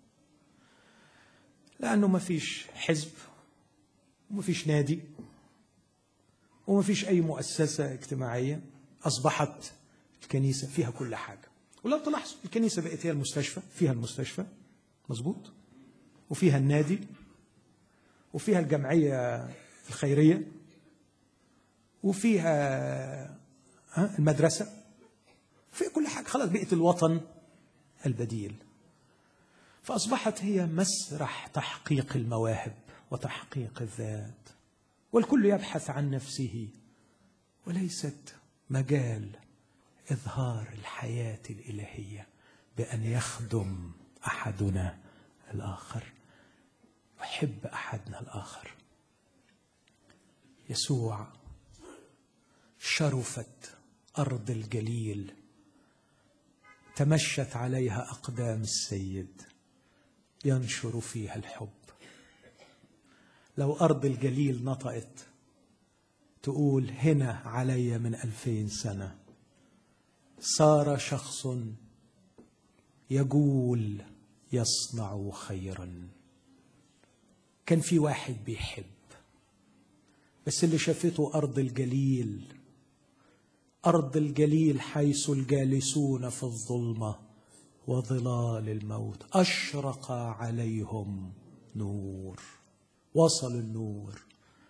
لانه ما فيش حزب وما فيش نادي وما فيش اي مؤسسه اجتماعيه اصبحت الكنيسه فيها كل حاجه ولو تلاحظوا الكنيسه بقت هي المستشفى فيها المستشفى مظبوط وفيها النادي وفيها الجمعيه الخيريه وفيها المدرسه فيها كل حاجه خلاص بقت الوطن البديل فاصبحت هي مسرح تحقيق المواهب وتحقيق الذات والكل يبحث عن نفسه وليست مجال اظهار الحياه الالهيه بان يخدم احدنا الاخر يحب احدنا الاخر يسوع شرفت ارض الجليل تمشت عليها اقدام السيد ينشر فيها الحب لو ارض الجليل نطقت تقول هنا علي من الفين سنه صار شخص يقول يصنع خيرا كان في واحد بيحب بس اللي شافته ارض الجليل ارض الجليل حيث الجالسون في الظلمه وظلال الموت اشرق عليهم نور وصل النور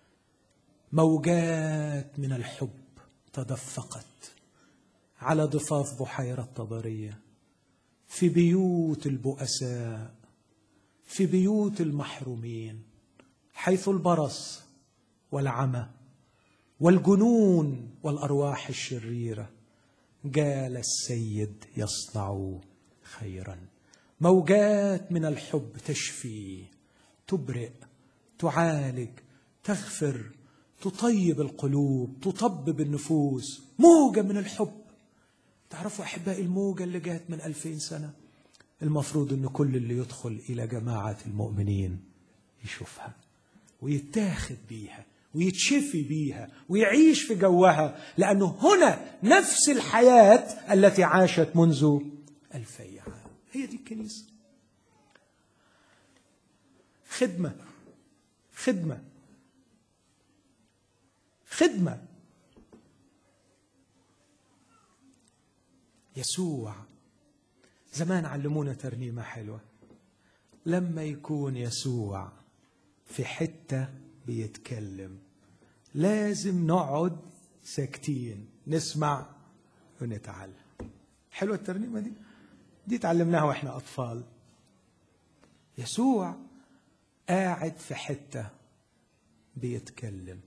موجات من الحب تدفقت على ضفاف بحيره طبريه في بيوت البؤساء في بيوت المحرومين حيث البرص والعمى والجنون والارواح الشريره جال السيد يصنع خيرا موجات من الحب تشفي تبرئ تعالج تغفر تطيب القلوب تطبب النفوس موجه من الحب تعرفوا احبائي الموجه اللي جات من ألفين سنه المفروض ان كل اللي يدخل الى جماعه المؤمنين يشوفها ويتاخد بيها ويتشفي بيها ويعيش في جوها لأنه هنا نفس الحياة التي عاشت منذ ألفي عام هي دي الكنيسة خدمة خدمة خدمة يسوع زمان علمونا ترنيمة حلوة لما يكون يسوع في حتة بيتكلم لازم نقعد ساكتين نسمع ونتعلم حلوة الترنيمة دي دي تعلمناها واحنا أطفال يسوع قاعد في حتة بيتكلم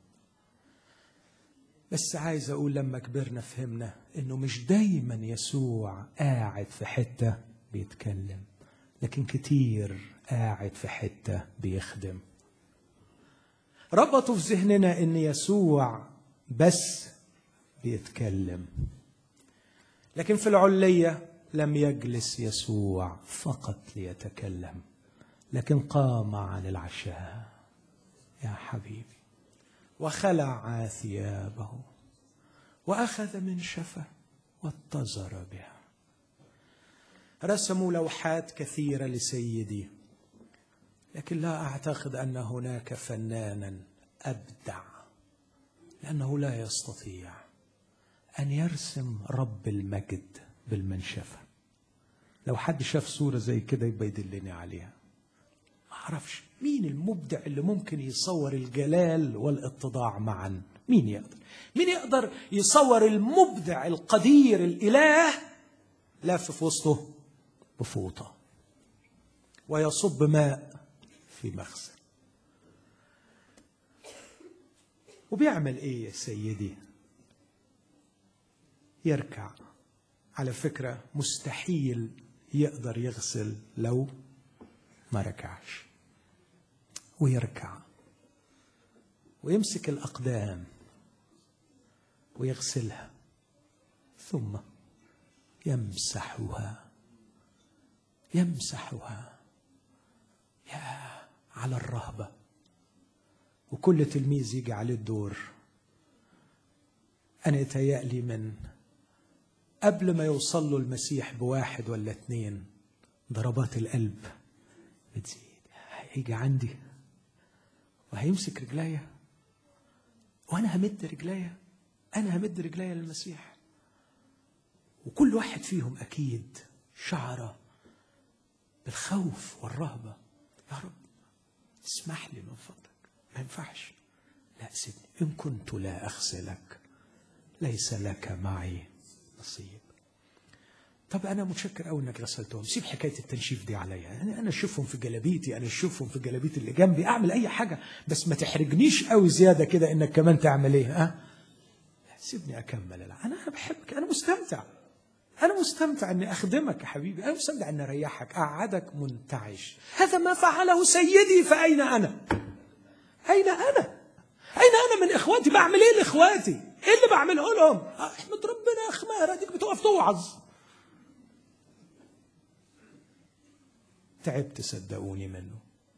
بس عايز أقول لما كبرنا فهمنا إنه مش دايما يسوع قاعد في حتة بيتكلم لكن كتير قاعد في حتة بيخدم ربطوا في ذهننا ان يسوع بس بيتكلم لكن في العليه لم يجلس يسوع فقط ليتكلم لكن قام عن العشاء يا حبيبي وخلع ثيابه واخذ منشفه واتزر بها رسموا لوحات كثيره لسيدي لكن لا اعتقد ان هناك فنانا ابدع لانه لا يستطيع ان يرسم رب المجد بالمنشفه لو حد شاف صوره زي كده يبقى يدلني عليها ما اعرفش مين المبدع اللي ممكن يصور الجلال والاتضاع معا مين يقدر مين يقدر يصور المبدع القدير الاله لف في وسطه بفوطه ويصب ماء في مخزن وبيعمل ايه يا سيدي يركع على فكره مستحيل يقدر يغسل لو ما ركعش ويركع ويمسك الاقدام ويغسلها ثم يمسحها يمسحها يا على الرهبه وكل تلميذ يجي عليه الدور انا يتهيألي من قبل ما يوصل له المسيح بواحد ولا اتنين ضربات القلب بتزيد هيجي عندي وهيمسك رجليا وانا همد رجليا انا همد رجليا للمسيح وكل واحد فيهم اكيد شعر بالخوف والرهبه يا رب اسمح لي من فضلك ما ينفعش لا سيبني ان كنت لا اغسلك ليس لك معي نصيب طب انا متشكر قوي انك غسلتهم سيب حكايه التنشيف دي عليا يعني انا اشوفهم في جلابيتي انا اشوفهم في جلابيت اللي جنبي اعمل اي حاجه بس ما تحرجنيش قوي زياده كده انك كمان تعمل ايه ها سيبني اكمل انا بحبك انا مستمتع انا مستمتع اني اخدمك يا حبيبي انا مستمتع اني اريحك اقعدك منتعش هذا ما فعله سيدي فاين انا اين انا اين انا من اخواتي بعمل ايه لاخواتي ايه اللي بعمله لهم احمد ربنا يا خمار اديك بتقف توعظ تعبت صدقوني منه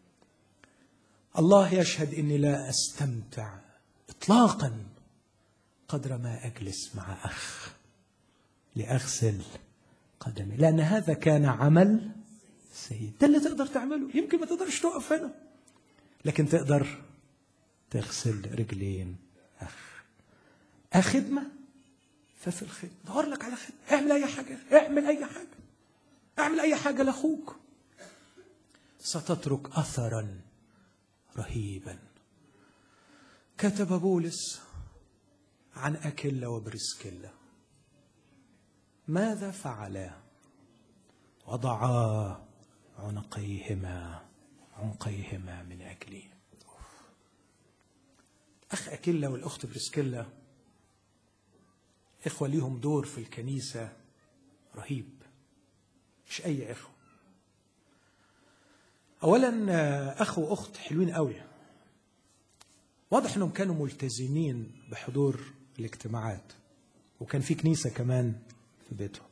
الله يشهد اني لا استمتع اطلاقا قدر ما اجلس مع اخ لاغسل قدمي لان هذا كان عمل سيد ده اللي تقدر تعمله يمكن ما تقدرش تقف هنا لكن تقدر تغسل رجلين اخ خدمه ففي الخدمه دور لك على خدمه اعمل اي حاجه اعمل اي حاجه اعمل اي حاجه لاخوك ستترك اثرا رهيبا كتب بولس عن اكيلا وبرسكيلا ماذا فعلا وضعا عنقيهما عنقيهما من اجلي اخ اكيلا والاخت برسكيلا اخوه ليهم دور في الكنيسه رهيب مش اي اخوه اولا اخ واخت حلوين قوي واضح انهم كانوا ملتزمين بحضور الاجتماعات وكان في كنيسه كمان في بيتهم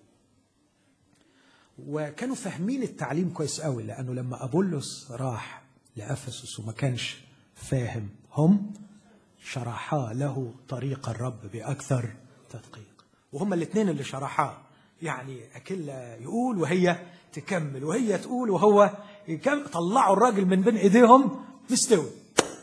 وكانوا فاهمين التعليم كويس قوي لانه لما ابولس راح لافسس وما كانش فاهم هم شرحا له طريق الرب باكثر تدقيق وهم الاثنين اللي شرحاه يعني اكيلا يقول وهي تكمل وهي تقول وهو يكمل طلعوا الراجل من بين ايديهم مستوي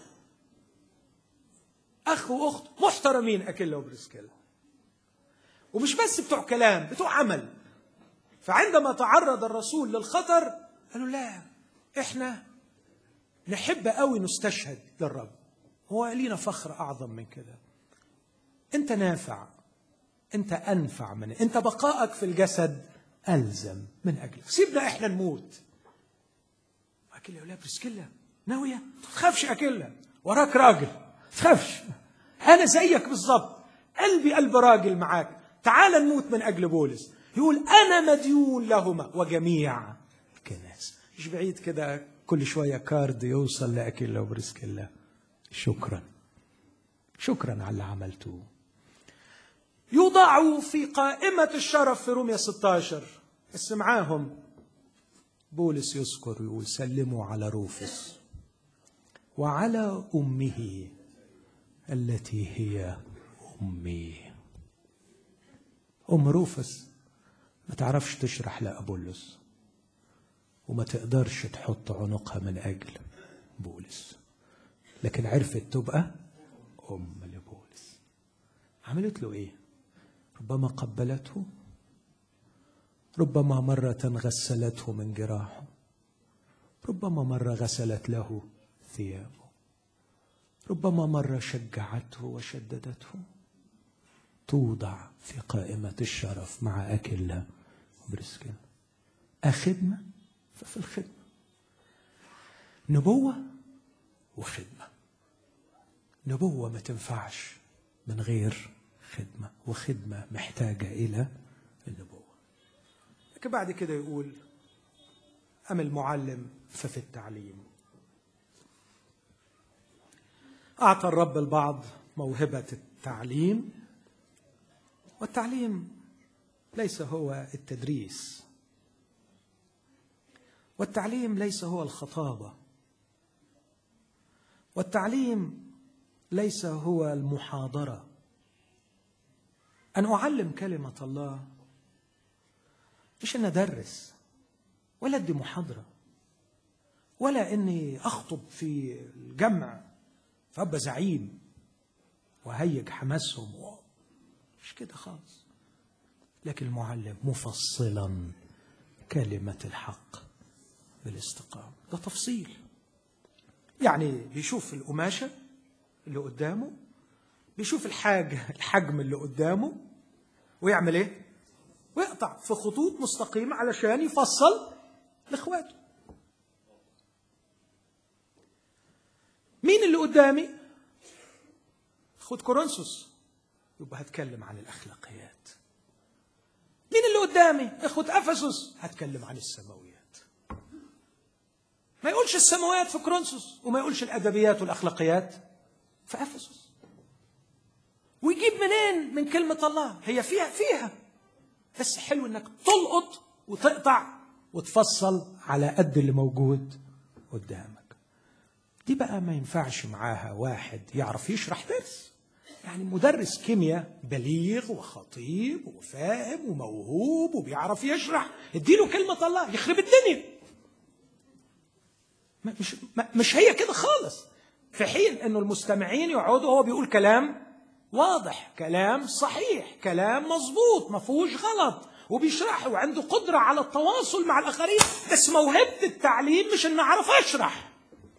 اخ واخت محترمين اكيلا وبرسكيلا ومش بس بتوع كلام بتوع عمل فعندما تعرض الرسول للخطر قالوا لا احنا نحب قوي نستشهد للرب هو لينا فخر اعظم من كده انت نافع انت انفع من انت بقائك في الجسد الزم من اجلك سيبنا احنا نموت اكيلا يقول برسكيلا ناويه ما تخافش اكيلا وراك راجل ما تخافش انا زيك بالظبط قلبي قلب راجل معاك تعال نموت من اجل بولس يقول انا مديون لهما وجميع الكنائس مش بعيد كده كل شويه كارد يوصل لاكيلا وبرسكيلا شكرا شكرا على اللي عملتوه يوضعوا في قائمة الشرف في رومية 16 بس معاهم بولس يذكر يقول سلموا على روفس وعلى أمه التي هي أمي أم روفس ما تعرفش تشرح لأبولس وما تقدرش تحط عنقها من أجل بولس لكن عرفت تبقى أم لبولس عملت له إيه ربما قبلته ربما مرة غسلته من جراحه ربما مرة غسلت له ثيابه ربما مرة شجعته وشددته توضع في قائمة الشرف مع أكيلا وبرسكين أخدمة ففي الخدمة نبوة وخدمة نبوة ما تنفعش من غير خدمة وخدمة محتاجة إلى النبوة لكن بعد كده يقول أم المعلم ففي التعليم أعطى الرب البعض موهبة التعليم والتعليم ليس هو التدريس والتعليم ليس هو الخطابة والتعليم ليس هو المحاضرة أن أعلم كلمة الله مش أن أدرس ولا أدي محاضرة ولا أني أخطب في الجمع فأبقى زعيم وهيج حماسهم مش كده خالص لكن المعلم مفصلا كلمة الحق بالاستقامة ده تفصيل يعني بيشوف القماشة اللي قدامه بيشوف الحاجة الحجم اللي قدامه ويعمل ايه ويقطع في خطوط مستقيمة علشان يفصل لاخواته مين اللي قدامي خد كورنثوس يبقى هتكلم عن الاخلاقيات مين اللي قدامي اخد افسس هتكلم عن السماويات ما يقولش السماويات في كورنثوس وما يقولش الادبيات والاخلاقيات في افسس ويجيب منين من كلمه الله هي فيها فيها بس حلو انك تلقط وتقطع وتفصل على قد اللي موجود قدامك دي بقى ما ينفعش معاها واحد يعرف يشرح درس يعني مدرس كيمياء بليغ وخطيب وفاهم وموهوب وبيعرف يشرح اديله كلمة الله يخرب الدنيا مش, مش هي كده خالص في حين انه المستمعين يقعدوا هو بيقول كلام واضح كلام صحيح كلام مظبوط ما فيهوش غلط وبيشرح وعنده قدرة على التواصل مع الآخرين بس موهبة التعليم مش إن أعرف أشرح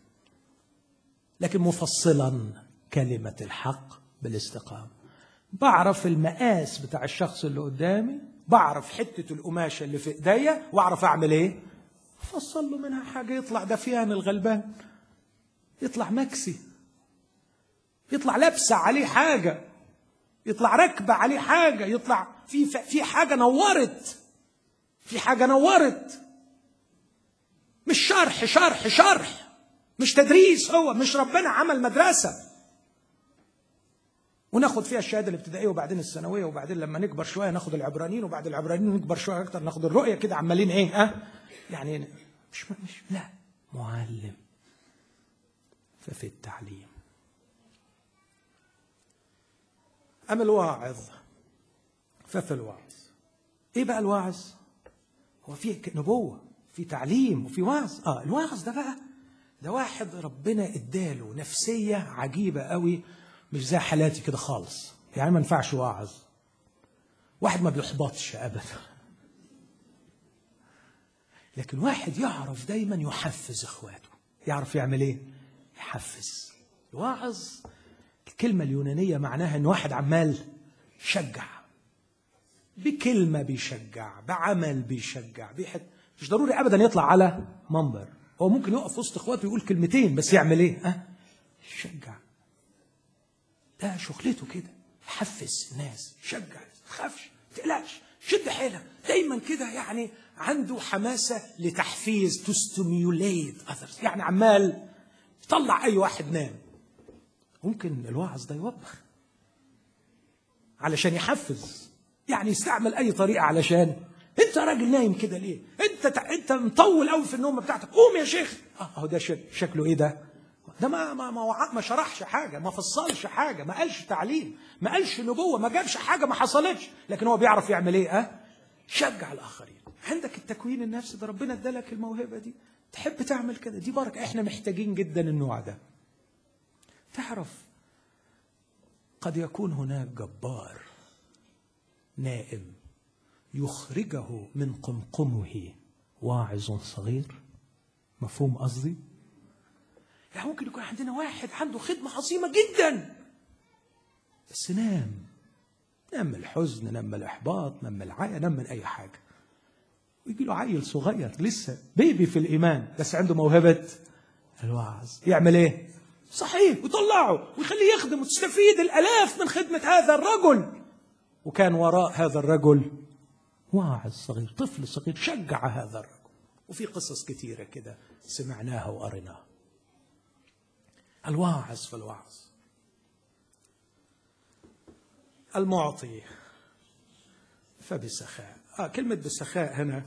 لكن مفصلا كلمة الحق بالاستقامة بعرف المقاس بتاع الشخص اللي قدامي بعرف حتة القماشة اللي في إيديا وأعرف أعمل إيه فصل له منها حاجة يطلع دفيان الغلبان يطلع مكسي يطلع لابسة عليه حاجة يطلع ركبة عليه حاجة يطلع في في حاجة نورت في حاجة نورت مش شرح شرح شرح مش تدريس هو مش ربنا عمل مدرسة وناخد فيها الشهاده الابتدائيه وبعدين الثانويه وبعدين لما نكبر شويه ناخد العبرانيين وبعد العبرانيين نكبر شويه اكتر ناخد الرؤيه كده عمالين ايه ها يعني مش مش لا معلم ففي التعليم أما الواعظ ففي الوعظ إيه بقى الوعظ؟ هو في نبوة في تعليم وفي وعظ آه الوعظ ده بقى ده واحد ربنا اداله نفسية عجيبة قوي مش زي حالاتي كده خالص يعني ما ينفعش واعظ واحد ما بيحبطش ابدا لكن واحد يعرف دايما يحفز اخواته يعرف يعمل ايه يحفز الواعظ الكلمه اليونانيه معناها ان واحد عمال يشجع بكلمه بيشجع بعمل بيشجع بيحب مش ضروري ابدا يطلع على منبر هو ممكن يقف وسط اخواته ويقول كلمتين بس يعمل ايه ها يشجع ده شغلته كده يحفز الناس يشجع ما تخافش ما تقلقش شد حيلك دايما كده يعني عنده حماسه لتحفيز تو ستيميوليت اذرز يعني عمال يطلع اي واحد نام ممكن الوعظ ده يوبخ علشان يحفز يعني يستعمل اي طريقه علشان انت راجل نايم كده ليه انت انت مطول قوي في النوم بتاعتك قوم يا شيخ اه ده شكله ايه ده ده ما ما ما, ما شرحش حاجه ما فصلش حاجه ما قالش تعليم ما قالش نبوه ما جابش حاجه ما حصلتش لكن هو بيعرف يعمل ايه اه شجع الاخرين عندك التكوين النفسي ده ربنا ادالك الموهبه دي تحب تعمل كده دي بركه احنا محتاجين جدا النوع ده تعرف قد يكون هناك جبار نائم يخرجه من قمقمه واعظ صغير مفهوم قصدي يعني ممكن يكون عندنا واحد عنده خدمة عظيمة جدا بس نام نام من الحزن نام من الإحباط نام من العيا نام من أي حاجة ويجي له عيل صغير لسه بيبي في الإيمان بس عنده موهبة الوعظ يعمل إيه؟ صحيح وطلعه ويخليه يخدم وتستفيد الآلاف من خدمة هذا الرجل وكان وراء هذا الرجل واعظ صغير طفل صغير شجع هذا الرجل وفي قصص كثيرة كده سمعناها وقريناها الواعظ في الوعظ المعطي فبسخاء آه كلمة بسخاء هنا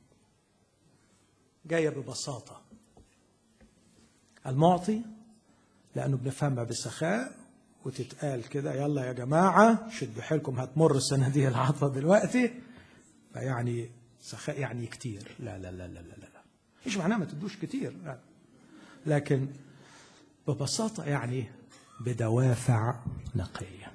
جاية ببساطة المعطي لأنه بنفهمها بسخاء وتتقال كده يلا يا جماعة شدوا حيلكم هتمر السنة دي العطا دلوقتي فيعني سخاء يعني كتير لا لا لا لا لا لا مش معناه ما تدوش كتير لا. لكن ببساطة يعني بدوافع نقية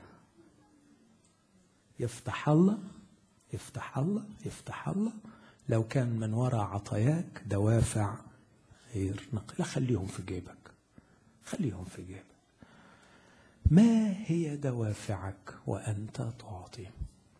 يفتح الله يفتح الله يفتح الله لو كان من وراء عطاياك دوافع غير نقية لا خليهم في جيبك خليهم في جيبك ما هي دوافعك وأنت تعطي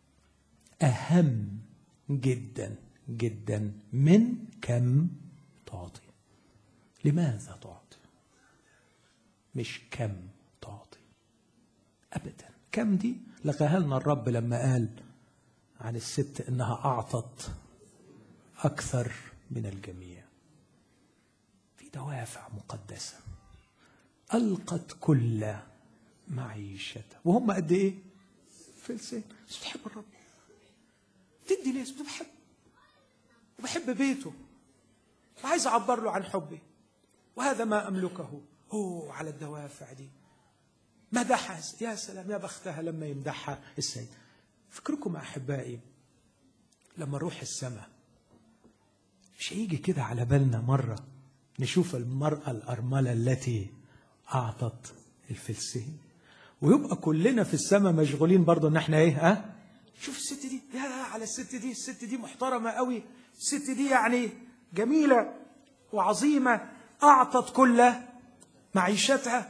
أهم جدا جدا من كم تعطي لماذا تعطي مش كم تعطي ابدا كم دي لغاها لنا الرب لما قال عن الست انها اعطت اكثر من الجميع في دوافع مقدسه القت كل معيشتها وهم قد ايه فلسين بس بتحب الرب تدي ليه بس بحب وبحب بيته وعايز اعبر له عن حبي وهذا ما املكه هو على الدوافع دي مدحها يا سلام يا بختها لما يمدحها السيد فكركم احبائي لما نروح السماء مش هيجي كده على بالنا مره نشوف المراه الارمله التي اعطت الفلسين ويبقى كلنا في السماء مشغولين برضه ان احنا ايه ها شوف الست دي يا على الست دي الست دي محترمه قوي الست دي يعني جميله وعظيمه اعطت كل معيشتها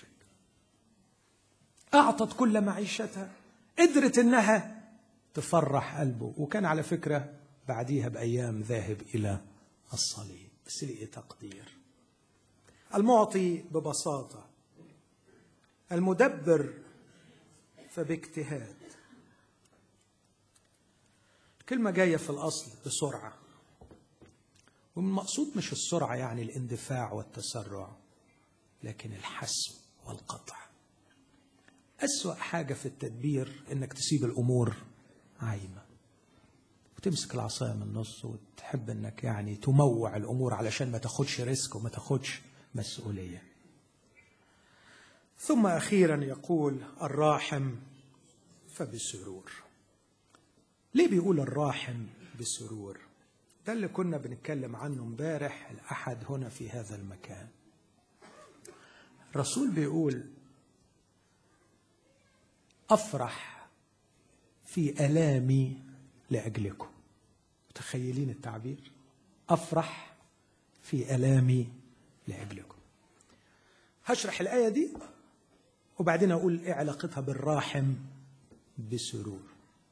اعطت كل معيشتها قدرت انها تفرح قلبه وكان على فكره بعديها بايام ذاهب الى الصليب بس لقي تقدير المعطي ببساطه المدبر فباجتهاد كلمة جاية في الأصل بسرعة والمقصود مش السرعة يعني الاندفاع والتسرع لكن الحسم والقطع أسوأ حاجة في التدبير إنك تسيب الأمور عايمة وتمسك العصاية من النص وتحب إنك يعني تموع الأمور علشان ما تاخدش ريسك وما تاخدش مسؤولية ثم أخيرا يقول الراحم فبسرور ليه بيقول الراحم بسرور ده اللي كنا بنتكلم عنه امبارح الأحد هنا في هذا المكان الرسول بيقول أفرح في ألامي لأجلكم متخيلين التعبير أفرح في ألامي لأجلكم هشرح الآية دي وبعدين أقول إيه علاقتها بالراحم بسرور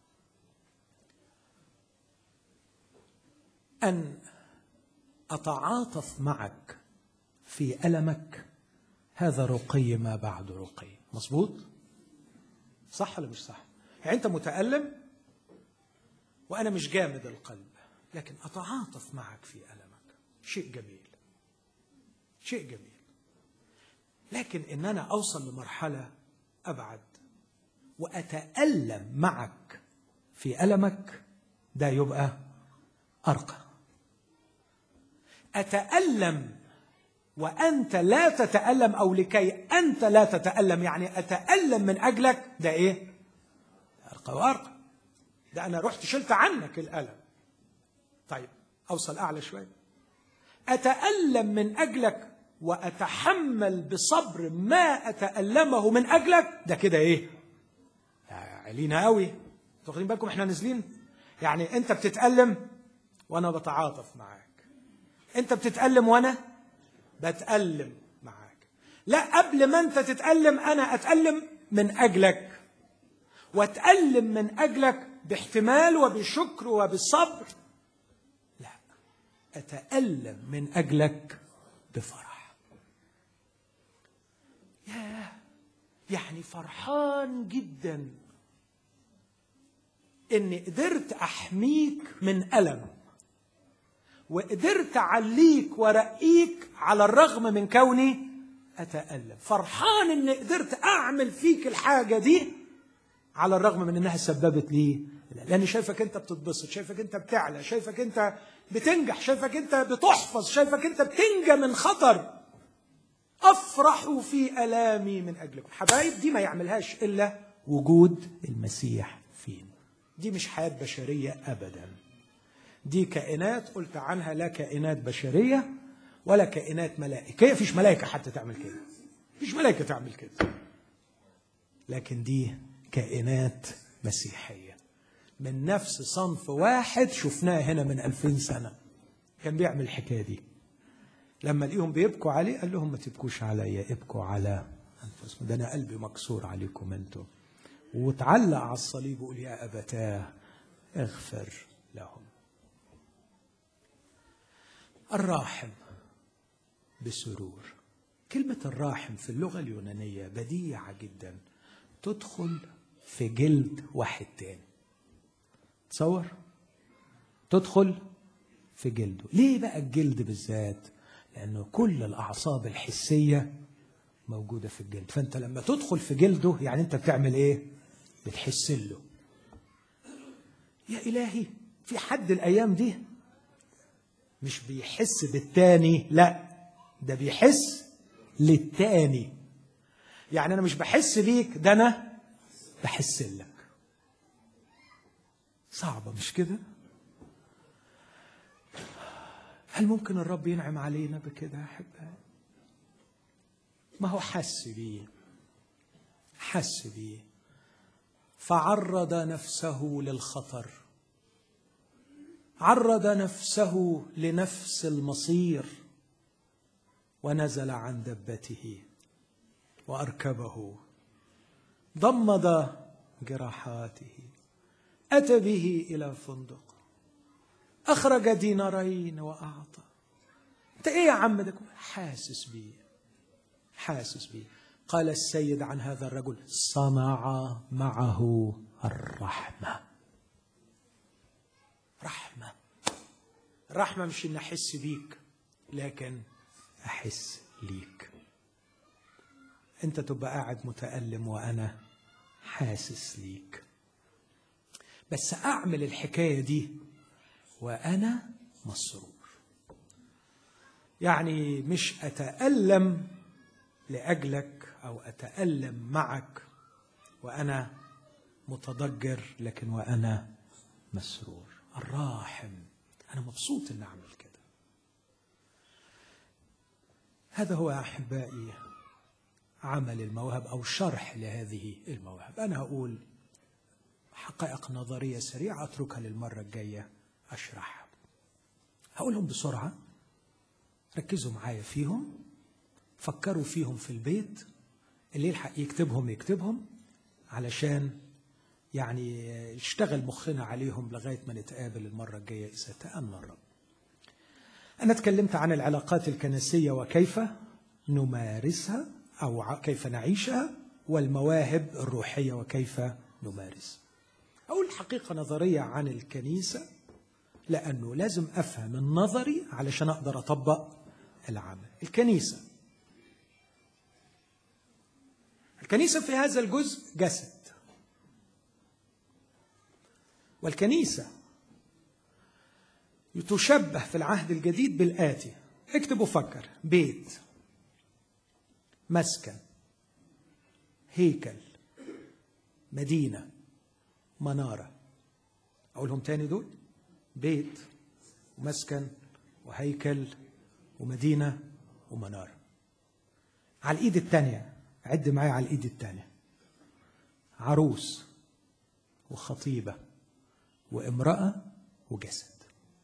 أن أتعاطف معك في ألمك هذا رقي ما بعد رقي مظبوط صح ولا مش صح يعني أنت متألم وأنا مش جامد القلب لكن أتعاطف معك في ألمك شيء جميل شيء جميل لكن إن أنا أوصل لمرحلة أبعد وأتألم معك في ألمك ده يبقى أرقى أتألم وأنت لا تتألم أو لكي أنت لا تتألم يعني أتألم من أجلك ده إيه؟ أرقى وأرقى ده أنا رحت شلت عنك الألم طيب أوصل أعلى شوية أتألم من أجلك وأتحمل بصبر ما أتألمه من أجلك ده كده إيه؟ علينا قوي واخدين بالكم احنا نازلين يعني انت بتتألم وانا بتعاطف معاك انت بتتألم وانا بتألم معاك لا قبل ما انت تتألم انا اتألم من اجلك واتألم من اجلك باحتمال وبشكر وبصبر لا اتألم من اجلك بفرح ياه يعني فرحان جدا اني قدرت احميك من الم وقدرت اعليك وارقيك على الرغم من كوني اتالم فرحان اني قدرت اعمل فيك الحاجه دي على الرغم من انها سببت لي لاني شايفك انت بتتبسط شايفك انت بتعلى شايفك انت بتنجح شايفك انت بتحفظ شايفك انت بتنجى من خطر افرح في الامي من اجلكم حبايب دي ما يعملهاش الا وجود المسيح فينا دي مش حياه بشريه ابدا دي كائنات قلت عنها لا كائنات بشريه ولا كائنات ملائكيه فيش ملائكه حتى تعمل كده فيش ملائكه تعمل كده لكن دي كائنات مسيحيه من نفس صنف واحد شفناه هنا من ألفين سنة كان بيعمل الحكاية دي لما لقيهم بيبكوا عليه قال لهم ما تبكوش عليا ابكوا على أنفسكم ده أنا قلبي مكسور عليكم أنتم وتعلق على الصليب وقول يا أبتاه اغفر لهم الراحم بسرور كلمة الراحم في اللغة اليونانية بديعة جدا تدخل في جلد واحد تاني تصور تدخل في جلده ليه بقى الجلد بالذات لأنه كل الأعصاب الحسية موجودة في الجلد فأنت لما تدخل في جلده يعني أنت بتعمل إيه بتحس له يا إلهي في حد الأيام دي مش بيحس بالتاني لا ده بيحس للتاني يعني أنا مش بحس ليك ده أنا بحس لك صعبة مش كده هل ممكن الرب ينعم علينا بكده يا أحبائي ما هو حس بيه حس بيه فعرض نفسه للخطر عرض نفسه لنفس المصير ونزل عن دبته واركبه ضمد جراحاته اتى به الى فندق اخرج دينارين واعطى انت ايه يا عم ده حاسس بيه حاسس بيه قال السيد عن هذا الرجل صنع معه الرحمه رحمه الرحمه مش ان احس بيك لكن احس ليك انت تبقى قاعد متالم وانا حاسس ليك بس اعمل الحكايه دي وانا مسرور يعني مش اتالم لاجلك او اتالم معك وانا متضجر لكن وانا مسرور الراحم انا مبسوط ان اعمل كده هذا هو احبائي عمل المواهب او شرح لهذه المواهب انا هقول حقائق نظريه سريعه اتركها للمره الجايه اشرحها هقولهم بسرعه ركزوا معايا فيهم فكروا فيهم في البيت اللي يلحق يكتبهم يكتبهم علشان يعني يشتغل مخنا عليهم لغايه ما نتقابل المره الجايه اذا تامل الرب. انا اتكلمت عن العلاقات الكنسيه وكيف نمارسها او كيف نعيشها والمواهب الروحيه وكيف نمارسها. اقول حقيقه نظريه عن الكنيسه لانه لازم افهم النظري علشان اقدر اطبق العمل. الكنيسه الكنيسة في هذا الجزء جسد والكنيسة تشبه في العهد الجديد بالآتي اكتب وفكر بيت مسكن هيكل مدينة منارة أقولهم تاني دول بيت ومسكن وهيكل ومدينة ومنارة على الإيد التانية عد معايا على الإيد التانية عروس وخطيبة وامرأة وجسد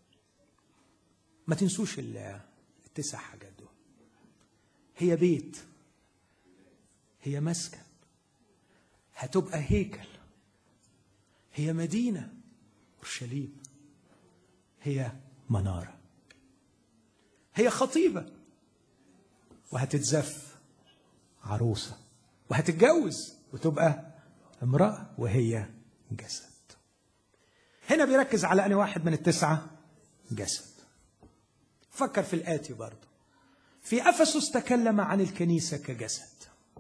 ما تنسوش التسع حاجات دول هي بيت هي مسكن هتبقى هيكل هي مدينة أورشليم هي منارة هي خطيبة وهتتزف عروسة وهتتجوز وتبقى امرأة وهي جسد هنا بيركز على أنا واحد من التسعة جسد فكر في الآتي برضه في أفسس تكلم عن الكنيسة كجسد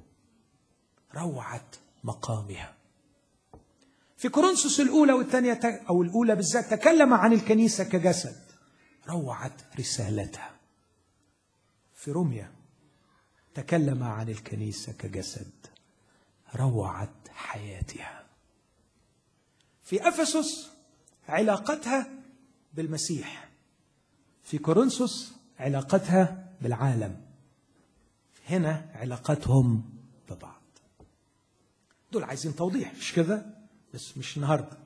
روعة مقامها في كورنثوس الأولى والثانية أو الأولى بالذات تكلم عن الكنيسة كجسد روعة رسالتها في روميا تكلم عن الكنيسة كجسد روعة حياتها في أفسس علاقتها بالمسيح في كورنثوس علاقتها بالعالم هنا علاقتهم ببعض دول عايزين توضيح مش كده بس مش النهارده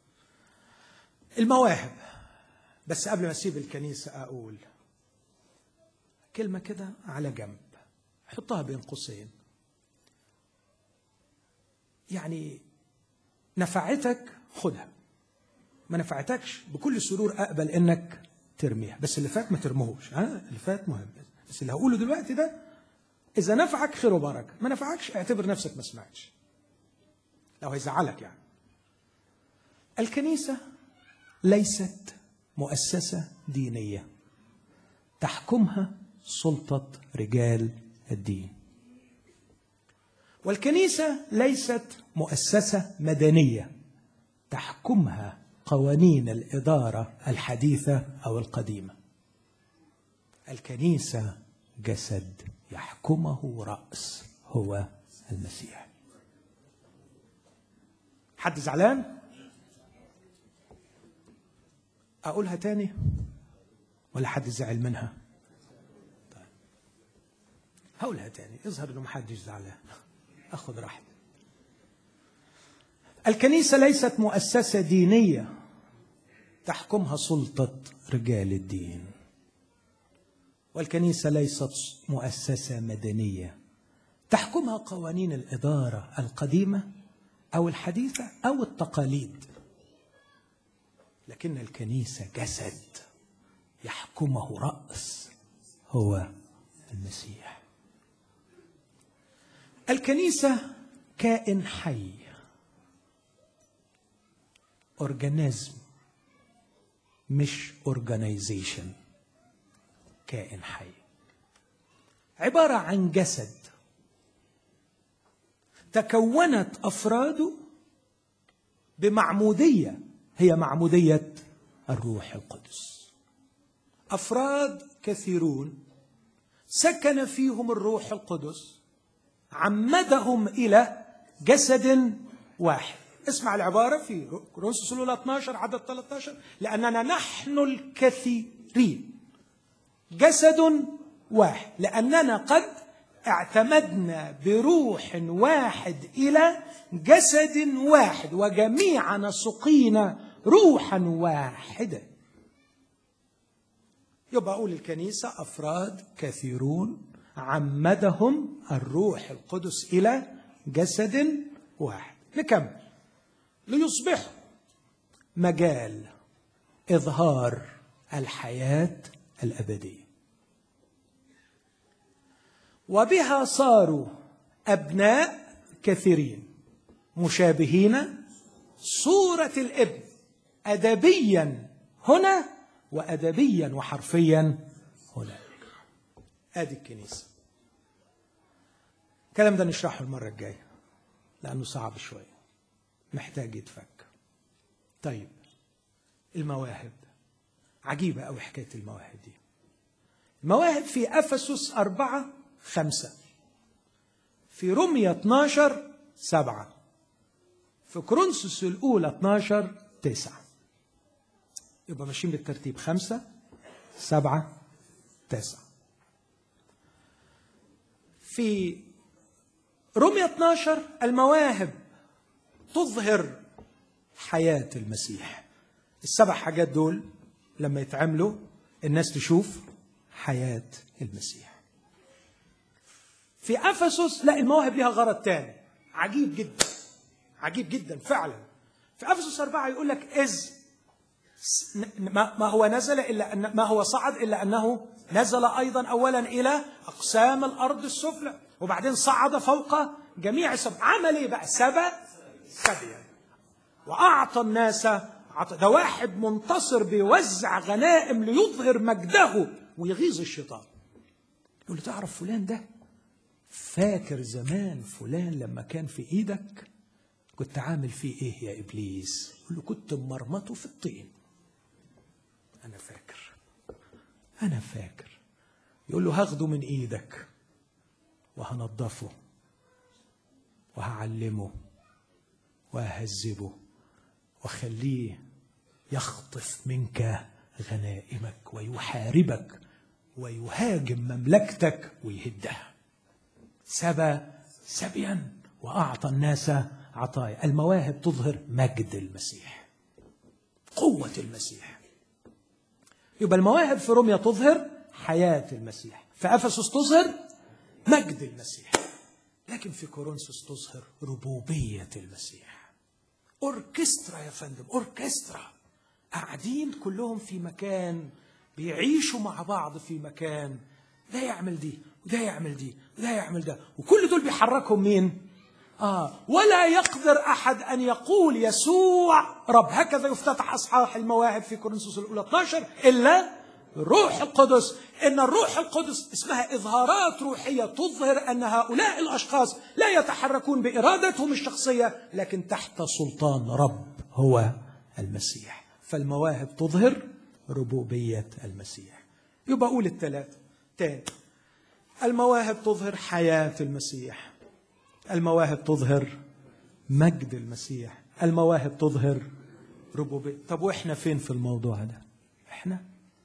المواهب بس قبل ما اسيب الكنيسه اقول كلمه كده على جنب حطها بين قوسين يعني نفعتك خدها ما نفعتكش بكل سرور اقبل انك ترميها بس اللي فات ما ترموهوش ها اللي فات مهم بس اللي هقوله دلوقتي ده اذا نفعك خير وبركه ما نفعكش اعتبر نفسك ما سمعتش لو هيزعلك يعني الكنيسه ليست مؤسسه دينيه تحكمها سلطه رجال الدين والكنيسه ليست مؤسسه مدنيه تحكمها قوانين الاداره الحديثه او القديمه الكنيسه جسد يحكمه راس هو المسيح حد زعلان اقولها تاني ولا حد زعل منها طيب. هقولها تاني يظهر انه محدش زعلان اخذ راحتي الكنيسه ليست مؤسسه دينيه تحكمها سلطه رجال الدين والكنيسه ليست مؤسسه مدنيه تحكمها قوانين الاداره القديمه او الحديثه او التقاليد لكن الكنيسه جسد يحكمه راس هو المسيح الكنيسه كائن حي اورجانيزم مش اورجانيزيشن كائن حي عباره عن جسد تكونت افراده بمعموديه هي معموديه الروح القدس افراد كثيرون سكن فيهم الروح القدس عمدهم الى جسد واحد اسمع العباره في كورنثوس الاولى 12 عدد 13 لاننا نحن الكثيرين جسد واحد لاننا قد اعتمدنا بروح واحد الى جسد واحد وجميعنا سقينا روحا واحدا يبقى اقول الكنيسه افراد كثيرون عمدهم الروح القدس الى جسد واحد نكمل ليصبحوا مجال اظهار الحياه الابديه وبها صاروا ابناء كثيرين مشابهين صوره الابن ادبيا هنا وادبيا وحرفيا هناك ادي الكنيسه الكلام ده نشرحه المره الجايه لانه صعب شويه محتاج يتفك طيب المواهب عجيبه قوي حكايه المواهب دي المواهب في افسس اربعه خمسه في رمية 12 سبعة في كرونسوس الأولى 12 تسعة يبقى ماشيين بالترتيب خمسة سبعة تسعة في رمية 12 المواهب تظهر حياة المسيح السبع حاجات دول لما يتعملوا الناس تشوف حياة المسيح في أفسس لا المواهب ليها غرض تاني عجيب جدا عجيب جدا فعلا في أفسس أربعة يقول لك إذ ما هو نزل إلا أن ما هو صعد إلا أنه نزل أيضا أولا إلى أقسام الأرض السفلى وبعدين صعد فوق جميع السبع عمل إيه بقى سبى سبيا وأعطى الناس عطى ده واحد منتصر بيوزع غنائم ليظهر مجده ويغيظ الشيطان يقول له تعرف فلان ده فاكر زمان فلان لما كان في ايدك كنت عامل فيه ايه يا ابليس يقول له كنت مرمطه في الطين انا فاكر انا فاكر يقول له هاخده من ايدك وهنضفه وهعلمه وههذبه وخليه يخطف منك غنائمك ويحاربك ويهاجم مملكتك ويهدها سبى سبيا واعطى الناس عطايا المواهب تظهر مجد المسيح قوه المسيح يبقى المواهب في روميا تظهر حياه المسيح في افسس تظهر مجد المسيح لكن في كورنثوس تظهر ربوبيه المسيح اوركسترا يا فندم اوركسترا قاعدين كلهم في مكان بيعيشوا مع بعض في مكان ده يعمل دي وده يعمل دي وده يعمل ده وكل دول بيحركهم مين آه ولا يقدر أحد أن يقول يسوع رب هكذا يفتتح أصحاح المواهب في كورنثوس الأولى 12 إلا الروح القدس إن الروح القدس اسمها إظهارات روحية تظهر أن هؤلاء الأشخاص لا يتحركون بإرادتهم الشخصية لكن تحت سلطان رب هو المسيح فالمواهب تظهر ربوبية المسيح يبقى أقول الثلاثة تاني المواهب تظهر حياة المسيح المواهب تظهر مجد المسيح المواهب تظهر ربوبية طب وإحنا فين في الموضوع ده إحنا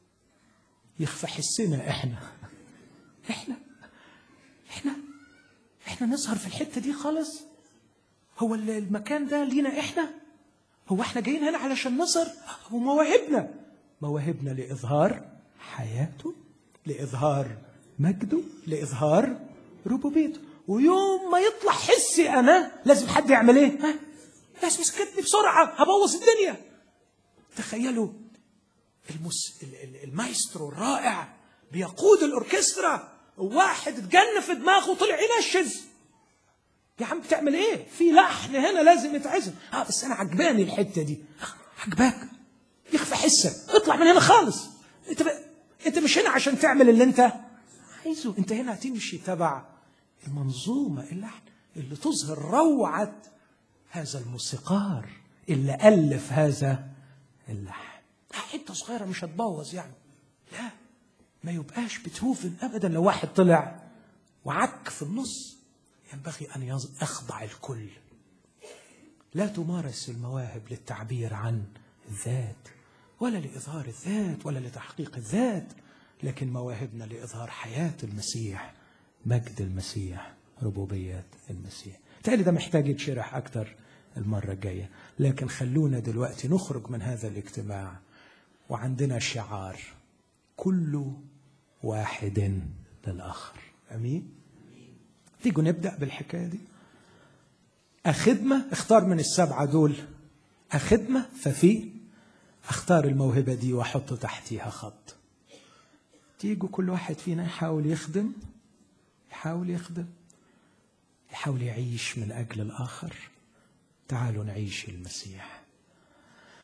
يخفى حسنا إحنا إحنا إحنا إحنا نظهر في الحتة دي خالص هو المكان ده لينا إحنا هو إحنا جايين هنا علشان نظهر هو مواهبنا مواهبنا لإظهار حياته لإظهار مجده لإظهار ربوبيته ويوم ما يطلع حسي أنا لازم حد يعمل إيه؟ ها؟ لازم يسكتني بسرعة هبوظ الدنيا تخيلوا المس... المايسترو الرائع بيقود الأوركسترا واحد اتجن في دماغه وطلع ينشز يا عم بتعمل ايه؟ في لحن هنا لازم يتعزم اه بس انا عجباني الحته دي عجباك يخفى حسك اطلع من هنا خالص انت ب... انت مش هنا عشان تعمل اللي انت عايزه انت هنا هتمشي تبع المنظومه اللحن اللي تظهر روعه هذا الموسيقار اللي الف هذا اللحن حته صغيره مش هتبوظ يعني لا ما يبقاش بيتهوفن ابدا لو واحد طلع وعك في النص ينبغي ان يخضع الكل لا تمارس المواهب للتعبير عن الذات ولا لإظهار الذات ولا لتحقيق الذات لكن مواهبنا لإظهار حياة المسيح مجد المسيح ربوبية المسيح تالي ده محتاج يتشرح أكتر المرة الجاية لكن خلونا دلوقتي نخرج من هذا الاجتماع وعندنا شعار كل واحد للآخر أمين تيجوا نبدأ بالحكاية دي أخدمة اختار من السبعة دول أخدمة ففي اختار الموهبة دي واحط تحتيها خط تيجوا كل واحد فينا يحاول يخدم يحاول يخدم يحاول يعيش من أجل الآخر تعالوا نعيش المسيح